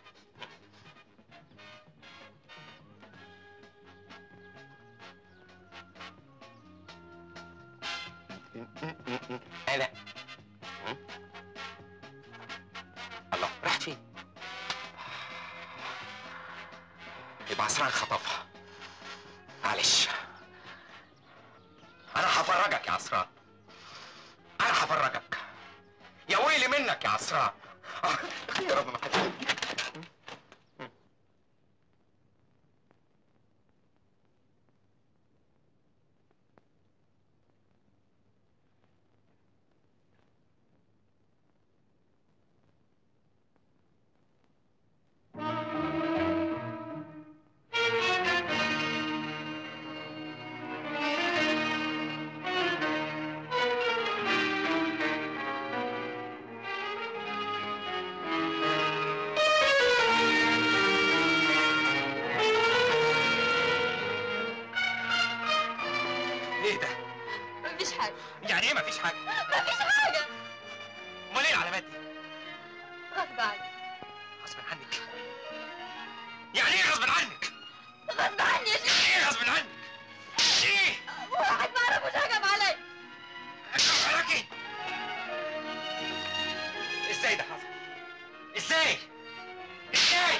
Speaker 10: انا م? الله راحت فين يبقى عصران خطفها معلش انا هفرجك يا عصران انا هفرجك يا ويلي منك يا عصران يا رب ما حد ايه ده؟
Speaker 5: مفيش حاجة
Speaker 10: يعني ايه مفيش حاجه؟
Speaker 5: مفيش حاجة
Speaker 10: امال ايه العلامات دي؟
Speaker 5: غصب عني
Speaker 10: غصب عنك يعني ايه غصب عنك؟
Speaker 5: غصب عني يا شيخ
Speaker 10: يعني ايه غصب عنك؟ ايه؟
Speaker 5: واحد ما اعرفوش هجم عليا
Speaker 10: اكرم عليكي ازاي ده حصل؟ ازاي؟ ازاي؟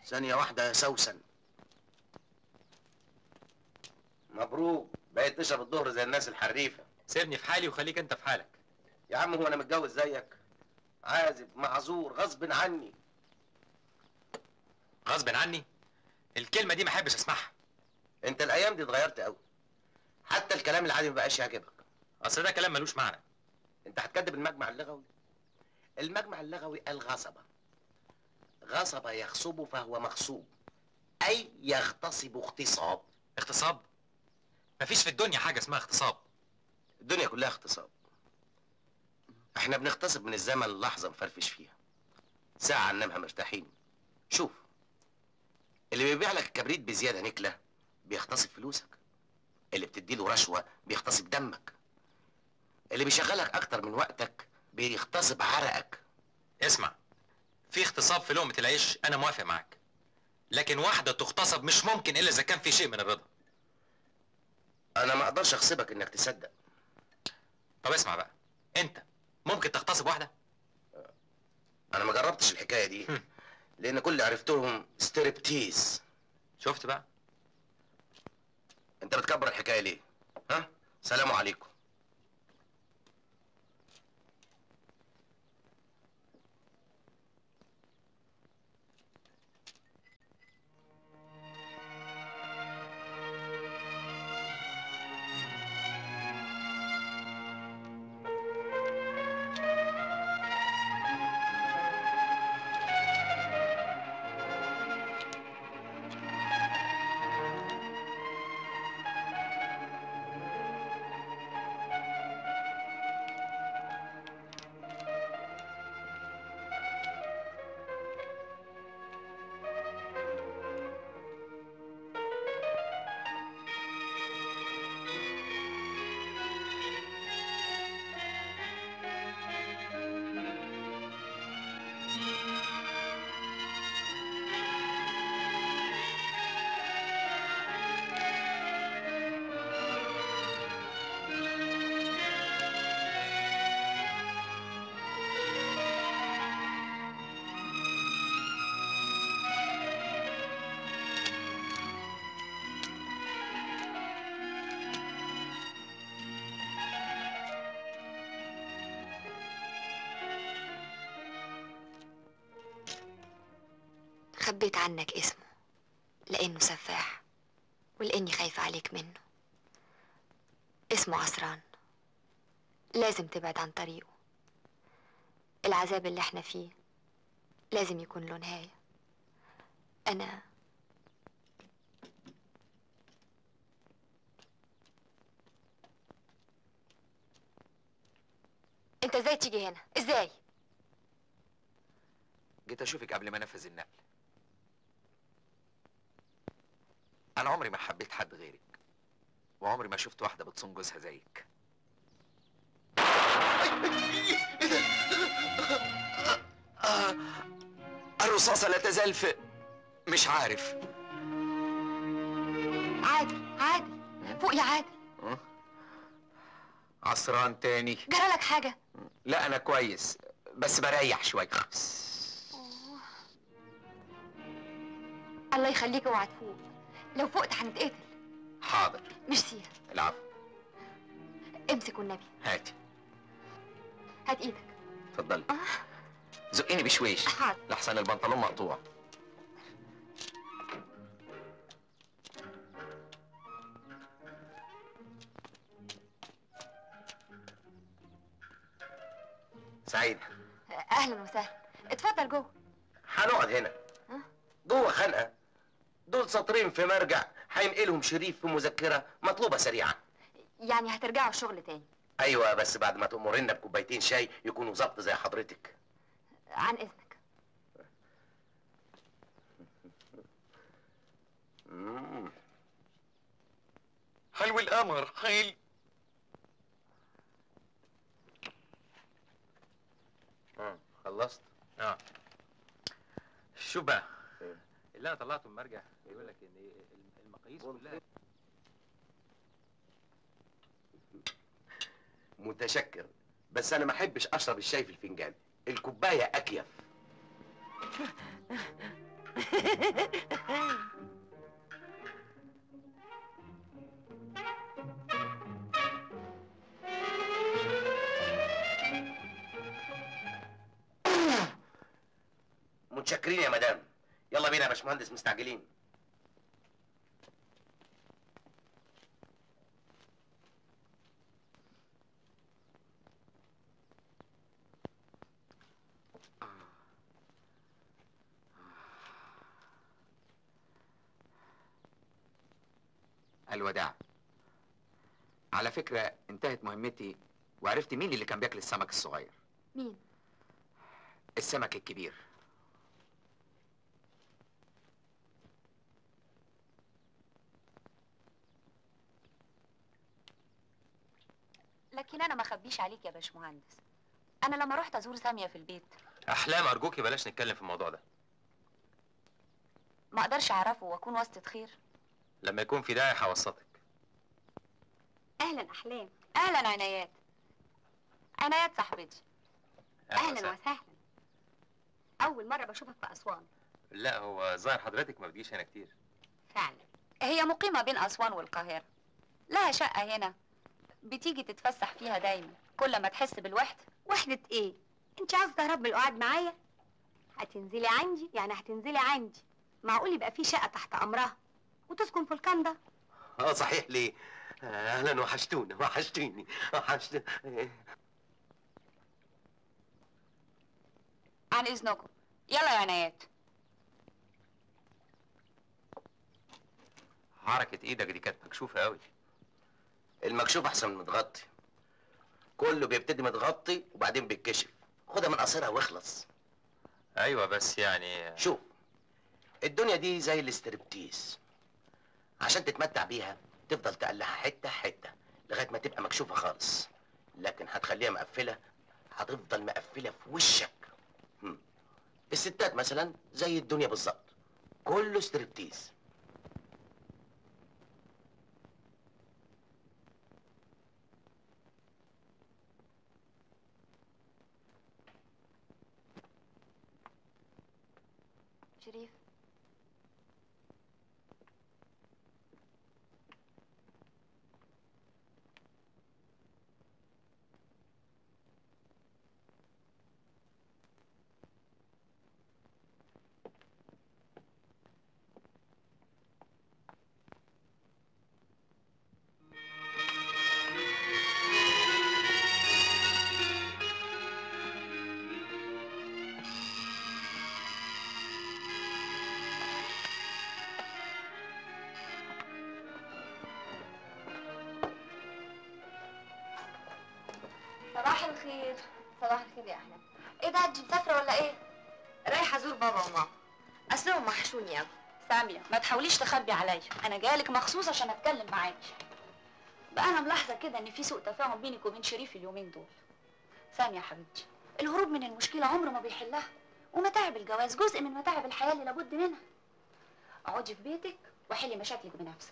Speaker 10: ثانية واحدة يا سوسن مبروك بقيت تشرب الظهر زي الناس الحريفة
Speaker 1: سيبني في حالي وخليك انت في حالك
Speaker 10: يا عم هو انا متجوز زيك عازب معذور غصب عني
Speaker 1: غصب عني الكلمه دي ما احبش اسمعها
Speaker 10: انت الايام دي اتغيرت قوي حتى الكلام العادي ما بقاش يعجبك
Speaker 1: اصل ده كلام ملوش معنى
Speaker 10: انت هتكذب المجمع اللغوي المجمع اللغوي الغصبة غصب يغصب فهو مغصوب اي يغتصب اغتصاب
Speaker 1: اغتصاب مفيش في الدنيا حاجه اسمها اغتصاب
Speaker 10: الدنيا كلها اغتصاب احنا بنغتصب من الزمن لحظة نفرفش فيها ساعة ننامها مرتاحين شوف اللي بيبيع لك الكبريت بزيادة نكلة بيغتصب فلوسك اللي بتديله رشوة بيغتصب دمك اللي بيشغلك أكتر من وقتك بيغتصب عرقك
Speaker 1: اسمع في اغتصاب في لقمه العيش انا موافق معاك لكن واحده تغتصب مش ممكن الا اذا كان في شيء من الرضا
Speaker 10: أنا ما أقدرش أغصبك إنك تصدق
Speaker 1: طب اسمع بقى انت ممكن تغتصب واحده
Speaker 10: أنا ما جربتش الحكاية دي لأن كل اللي عرفتهم ستريبتيز
Speaker 1: شفت بقى
Speaker 10: أنت بتكبر الحكاية ليه؟ ها؟ سلام عليكم
Speaker 3: خبيت عنك اسمه لأنه سفاح ولأني خايفة عليك منه اسمه عصران لازم تبعد عن طريقه العذاب اللي احنا فيه لازم يكون له نهاية أنا انت ازاي تيجي هنا ازاي
Speaker 7: جيت اشوفك قبل ما انفذ النقل انا عمري ما حبيت حد غيرك وعمري ما شفت واحده بتصون جوزها زيك آه، الرصاصه لا تزال في مش عارف
Speaker 3: عادي عادي فوق يا عادي
Speaker 7: عصران تاني
Speaker 3: جرالك حاجة
Speaker 7: لا انا كويس بس بريح شويه
Speaker 3: الله يخليك اوعى تفوق لو فقت هنتقتل
Speaker 7: حاضر
Speaker 3: ميرسي
Speaker 7: العفو
Speaker 3: امسك والنبي
Speaker 7: هاتي
Speaker 3: هات ايدك
Speaker 7: اتفضلي زقيني بشويش
Speaker 3: حاضر
Speaker 7: لحسن البنطلون مقطوع
Speaker 10: سعيد
Speaker 3: اهلا وسهلا اتفضل جوه
Speaker 10: هنقعد هنا
Speaker 3: ها؟
Speaker 10: جوه خنقه دول سطرين في مرجع هينقلهم شريف في مذكره مطلوبه سريعا
Speaker 3: يعني هترجعوا الشغل تاني
Speaker 10: ايوه بس بعد ما تأمرنا بكوبايتين شاي يكونوا ظبط زي حضرتك
Speaker 3: عن اذنك
Speaker 10: مم.
Speaker 7: حلو القمر حلو
Speaker 10: آه، خلصت
Speaker 1: اه شوف بقى اللي انا طلعته من مرجع يقول لك ان المقاييس كلها
Speaker 10: متشكر بس انا ما احبش اشرب الشاي في الفنجان الكوبايه اكيف متشكرين يا مدام يلا بينا يا باشمهندس مستعجلين
Speaker 7: الوداع على فكرة انتهت مهمتي وعرفت مين اللي كان بياكل السمك الصغير
Speaker 3: مين؟
Speaker 7: السمك الكبير
Speaker 5: لكن انا ما اخبيش عليك يا باشمهندس انا لما رحت ازور ساميه في البيت
Speaker 1: احلام ارجوكي بلاش نتكلم في الموضوع ده
Speaker 5: ما اقدرش اعرفه واكون واسطه خير
Speaker 1: لما يكون في داعي هوسطك
Speaker 12: اهلا احلام
Speaker 5: اهلا عنايات عنايات صاحبتي
Speaker 12: اهلا وسهلا اول مره بشوفك في اسوان
Speaker 1: لا هو ظاهر حضرتك ما بتجيش هنا كتير
Speaker 12: فعلا
Speaker 5: هي مقيمه بين اسوان والقاهره لها شقه هنا بتيجي تتفسح فيها دايما كل ما تحس بالوحده
Speaker 12: وحده ايه انت عاوزه تهرب من القعاد معايا هتنزلي عندي يعني هتنزلي عندي معقول يبقى في شقه تحت امرها وتسكن في الكندا
Speaker 10: اه صحيح ليه اهلا وحشتونا وحشتيني وحشت
Speaker 5: عن اذنكم يلا يا عنايات
Speaker 1: حركه ايدك دي كانت مكشوفه قوي
Speaker 10: المكشوف احسن من متغطي كله بيبتدي متغطي وبعدين بيتكشف خدها من قصيرها واخلص
Speaker 1: ايوه بس يعني
Speaker 10: شوف الدنيا دي زي الاستربتيز عشان تتمتع بيها تفضل تقلعها حته حته لغايه ما تبقى مكشوفه خالص لكن هتخليها مقفله هتفضل مقفله في وشك هم. الستات مثلا زي الدنيا بالظبط كله استربتيز
Speaker 3: شريف صباح الخير صباح الخير يا احلام ايه ده انت مسافره ولا ايه رايحه ازور بابا وماما اصلهم وحشوني قوي
Speaker 5: ساميه ما تحاوليش تخبي عليا انا جايلك مخصوص عشان اتكلم معاكي بقى انا ملاحظه كده ان في سوء تفاهم بينك وبين شريف اليومين دول ساميه يا حبيبتي الهروب من المشكله عمره ما بيحلها ومتاعب الجواز جزء من متاعب الحياه اللي لابد منها اقعدي في بيتك وحلي مشاكلك بنفسك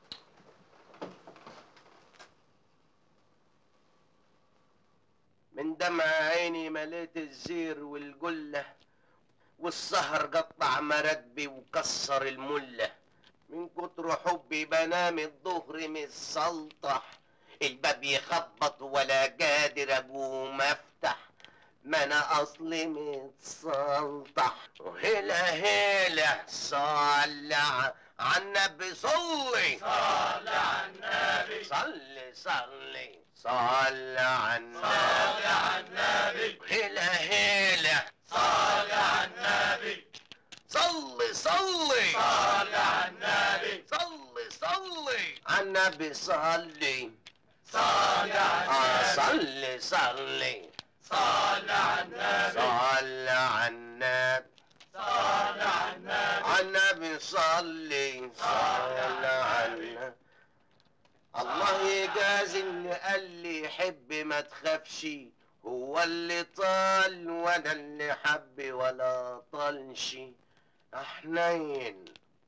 Speaker 10: من دمع عيني مليت الزير والجلة والسهر قطع مركبي وكسر الملة من كتر حبي بنام الظهر متسلطح الباب يخبط ولا قادر اقوم افتح ما انا اصلي متسلطح وهلا هلا صلى على النبي صلي صلي على النبي صلي صلي صلي على النبي صلي على النبي هلا هلا صلي على النبي صلي صلي صلي على النبي صلي صلي على النبي صلي صلي على النبي صلي صلي صلي على النبي صلي على النبي صلي على النبي على النبي صلي صلي على النبي الله يجازي اللي قال لي حب ما تخافش هو اللي طال وانا اللي حب ولا طالش حنين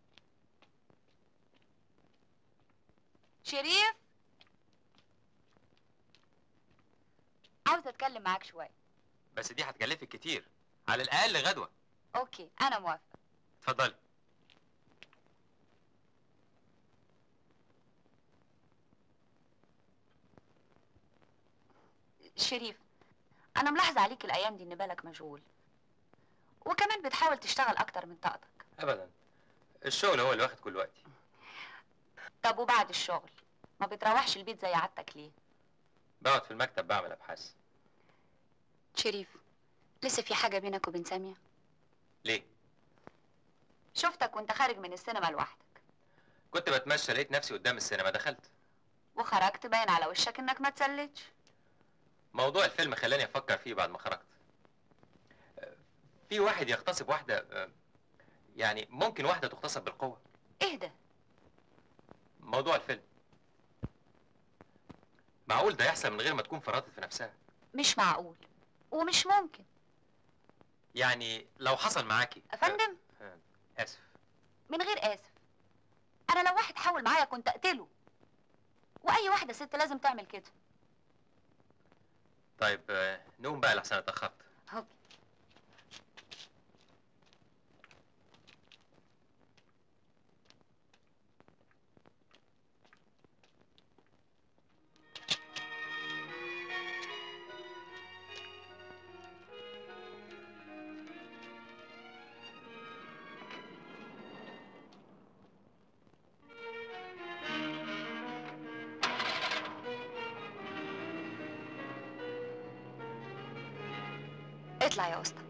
Speaker 5: شريف عاوزه اتكلم معاك شويه
Speaker 1: بس دي هتكلفك كتير على الاقل غدوه
Speaker 5: اوكي انا موافقه
Speaker 1: اتفضلي
Speaker 5: شريف انا ملاحظه عليك الايام دي ان بالك مشغول وكمان بتحاول تشتغل اكتر من طاقتك
Speaker 1: ابدا الشغل هو اللي واخد كل وقتي
Speaker 5: طب وبعد الشغل ما بتروحش البيت زي عادتك ليه
Speaker 1: بقعد في المكتب بعمل ابحاث
Speaker 5: شريف لسه في حاجه بينك وبين ساميه
Speaker 1: ليه
Speaker 5: شفتك وانت خارج من السينما لوحدك
Speaker 1: كنت بتمشى لقيت نفسي قدام السينما دخلت
Speaker 5: وخرجت باين على وشك انك ما تسلتش
Speaker 1: موضوع الفيلم خلاني افكر فيه بعد ما خرجت آه، في واحد يغتصب واحده آه، يعني ممكن واحده تغتصب بالقوه
Speaker 5: ايه ده
Speaker 1: موضوع الفيلم معقول ده يحصل من غير ما تكون فرطت في نفسها
Speaker 5: مش معقول ومش ممكن
Speaker 1: يعني لو حصل معاكي
Speaker 5: افندم
Speaker 1: آه، اسف
Speaker 5: من غير اسف انا لو واحد حاول معايا كنت اقتله واي واحده ست لازم تعمل كده
Speaker 1: طيب آه، نقوم بقى لحسن اتاخرت
Speaker 5: أوكي. اطلع يا اسطى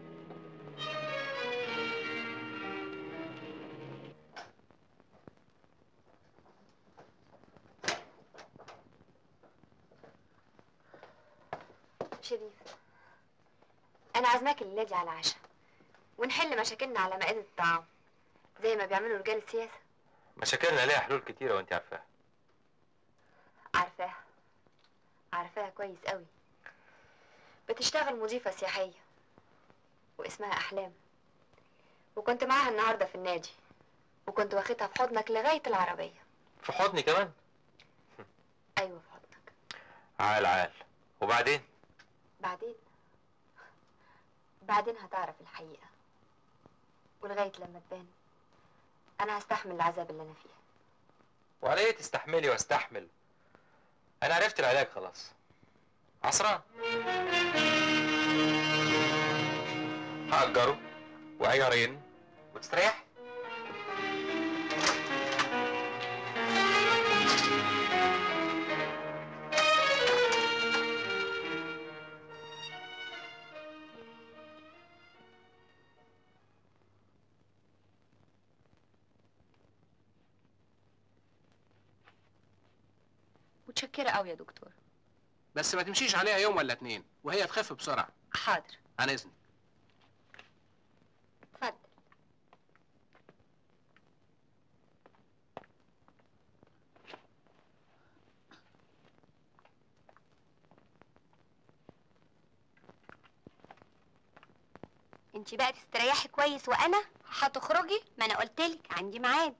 Speaker 3: شريف انا عازماك الليله دي على عشاء ونحل مشاكلنا على مائده الطعام زي ما بيعملوا رجال السياسه
Speaker 1: مشاكلنا ليها حلول كتيره وانت عارفاها
Speaker 3: عارفاها عارفاها كويس قوي بتشتغل مضيفه سياحيه واسمها احلام وكنت معاها النهارده في النادي وكنت واخدها في حضنك لغايه العربيه
Speaker 1: في حضني كمان
Speaker 3: ايوه في حضنك
Speaker 1: عال عال وبعدين
Speaker 3: بعدين بعدين هتعرف الحقيقه ولغايه لما تبان انا هستحمل العذاب اللي انا فيه
Speaker 1: وعلى ايه تستحملي واستحمل انا عرفت العلاج خلاص عصران هأجره وعيارين وتستريح
Speaker 5: متشكره قوي يا دكتور
Speaker 11: بس ما تمشيش عليها يوم ولا اتنين وهي تخف بسرعه
Speaker 5: حاضر
Speaker 11: عن اذنك
Speaker 3: اتفضل
Speaker 12: انت بقى تستريحي كويس وانا هتخرجي ما انا قلت لك عندي ميعاد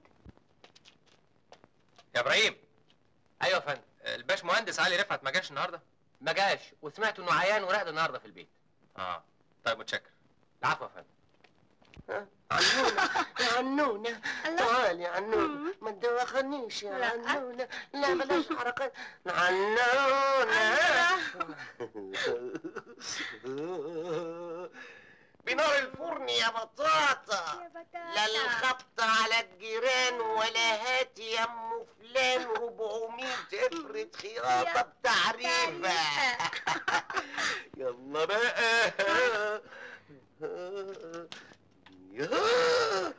Speaker 1: يا ابراهيم ايوه يا فندم الباش مهندس علي رفعت ما جاش النهارده
Speaker 11: ما جاش وسمعت انه عيان وراقد النهارده في البيت
Speaker 1: اه طيب متشكر العفو يا فندم
Speaker 2: عنونة يا عنونة تعالي يا عنونة ما تدوخنيش يا
Speaker 12: لا.
Speaker 2: عنونة لا بلاش حركات عنونة بنار الفرن يا بطاطا لا الخبط على الجيران ولا هات يا ام فلان 400 افرة خياطة بتعريفة يلا بقى يا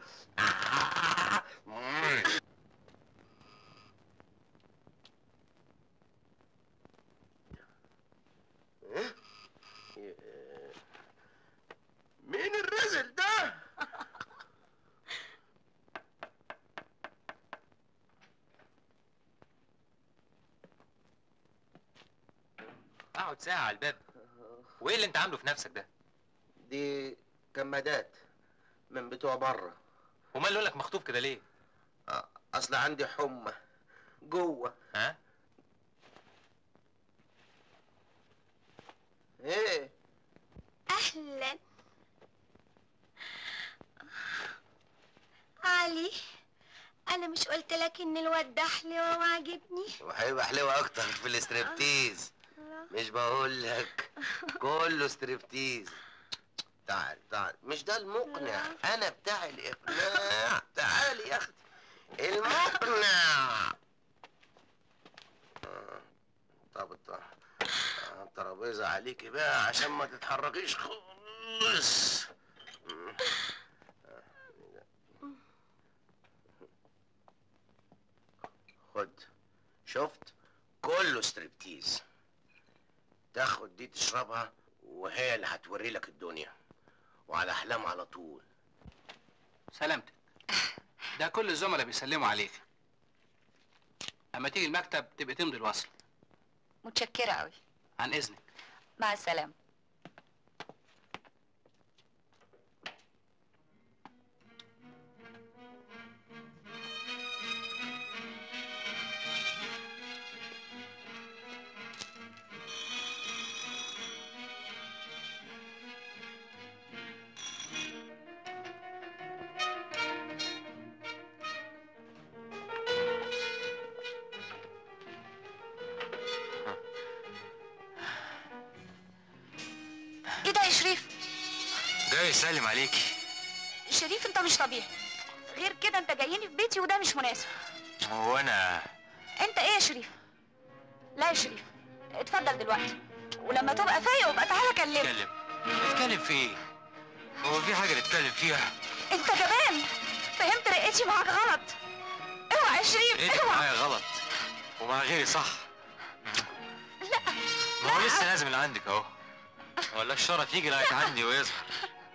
Speaker 2: مين الرزل ده؟
Speaker 1: اقعد ساعه على الباب وايه اللي انت عامله في نفسك ده
Speaker 2: دي كمادات من بتوع بره
Speaker 1: وما اللي لك مخطوف كده ليه
Speaker 2: اصل عندي حمى جوه
Speaker 1: ها
Speaker 2: ايه
Speaker 12: اهلا علي انا مش قلت لك ان الواد ده حلوه وعاجبني
Speaker 10: وهيبقى حلوة أكتر في الاستريبتيز مش بقول لك كله استريبتيز تعال تعال مش ده المقنع أنا بتاع الإقناع تعال يا أختي المقنع آه، طب الط- آه، الترابيزة عليكي بقى عشان ما تتحركيش خالص مم. خد شفت كله ستريبتيز تاخد دي تشربها وهي اللي هتوري لك الدنيا وعلى احلام على طول
Speaker 11: سلامتك ده كل الزملاء بيسلموا عليك اما تيجي المكتب تبقى تمضي الوصل
Speaker 5: متشكرة قوي
Speaker 11: عن اذنك
Speaker 5: مع السلامة ايه ده يا شريف
Speaker 1: جاي يسلم عليكي
Speaker 5: شريف انت مش طبيعي غير كده انت جايني في بيتي وده مش مناسب
Speaker 1: هو انا
Speaker 5: انت ايه يا شريف لا يا شريف اتفضل دلوقتي ولما تبقى فايق وابقى تعالى كلمني
Speaker 1: اتكلم نتكلم في ايه هو في حاجه نتكلم فيها
Speaker 5: انت جبان فهمت رقتي معاك غلط اوعى يا شريف
Speaker 1: ايه
Speaker 5: اوعى
Speaker 1: معايا غلط ومع غيري صح لا ما هو لسه لازم اللي عندك اهو ولا الشرف يجي لغايه عندي ويظهر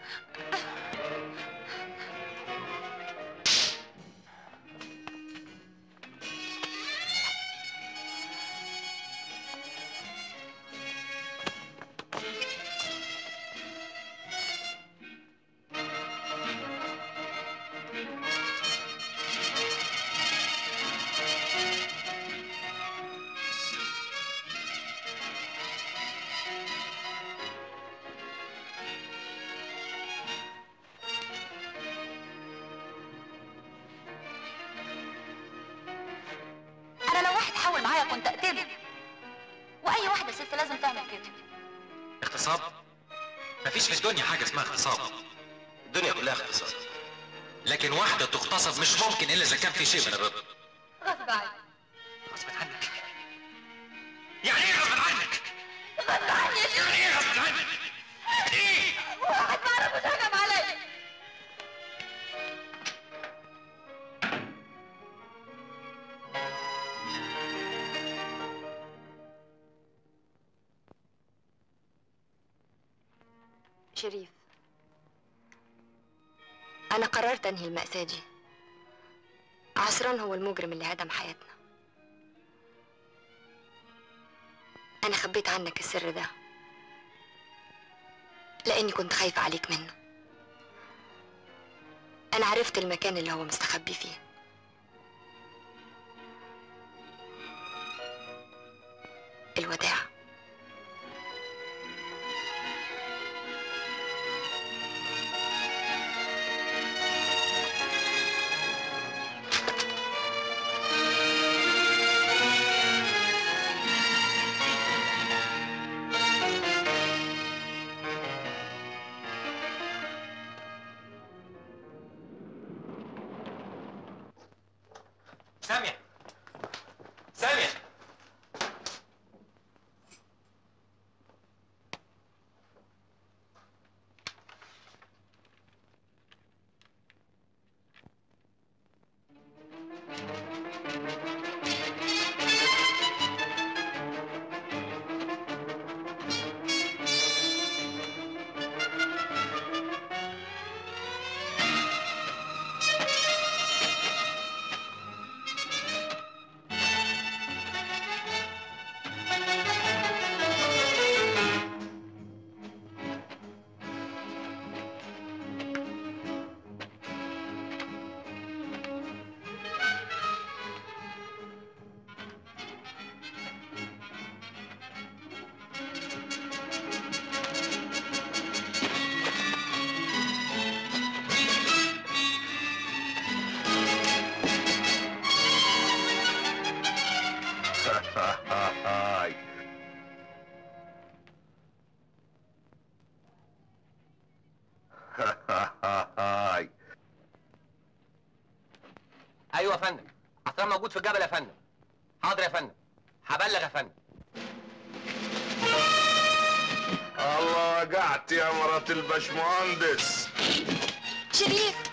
Speaker 5: انا لو واحد حاول معايا كنت اقتله واي واحده ست لازم تعمل كده
Speaker 1: اغتصاب مفيش في الدنيا حاجه اسمها اغتصاب
Speaker 10: الدنيا كلها اغتصاب
Speaker 1: لكن واحده تغتصب مش ممكن الا اذا كان في شيء من الرضا
Speaker 5: غصب عني
Speaker 1: غصب عنك يعني ايه غصب عنك
Speaker 5: غصب عني
Speaker 1: يعني ايه غصب عنك ايه
Speaker 5: واحد ما اعرفش هجم عليا شريف أنا قررت أنهي المأساة دي عصران هو المجرم اللي هدم حياتنا أنا خبيت عنك السر ده لأني كنت خايفة عليك منه أنا عرفت المكان اللي هو مستخبي فيه الوداع
Speaker 1: سامية سامية
Speaker 10: ايوه يا فندم عصام موجود في الجبل يا فندم حاضر يا فندم هبلغ يا فندم
Speaker 8: الله وقعت يا مرات البشمهندس
Speaker 3: شريف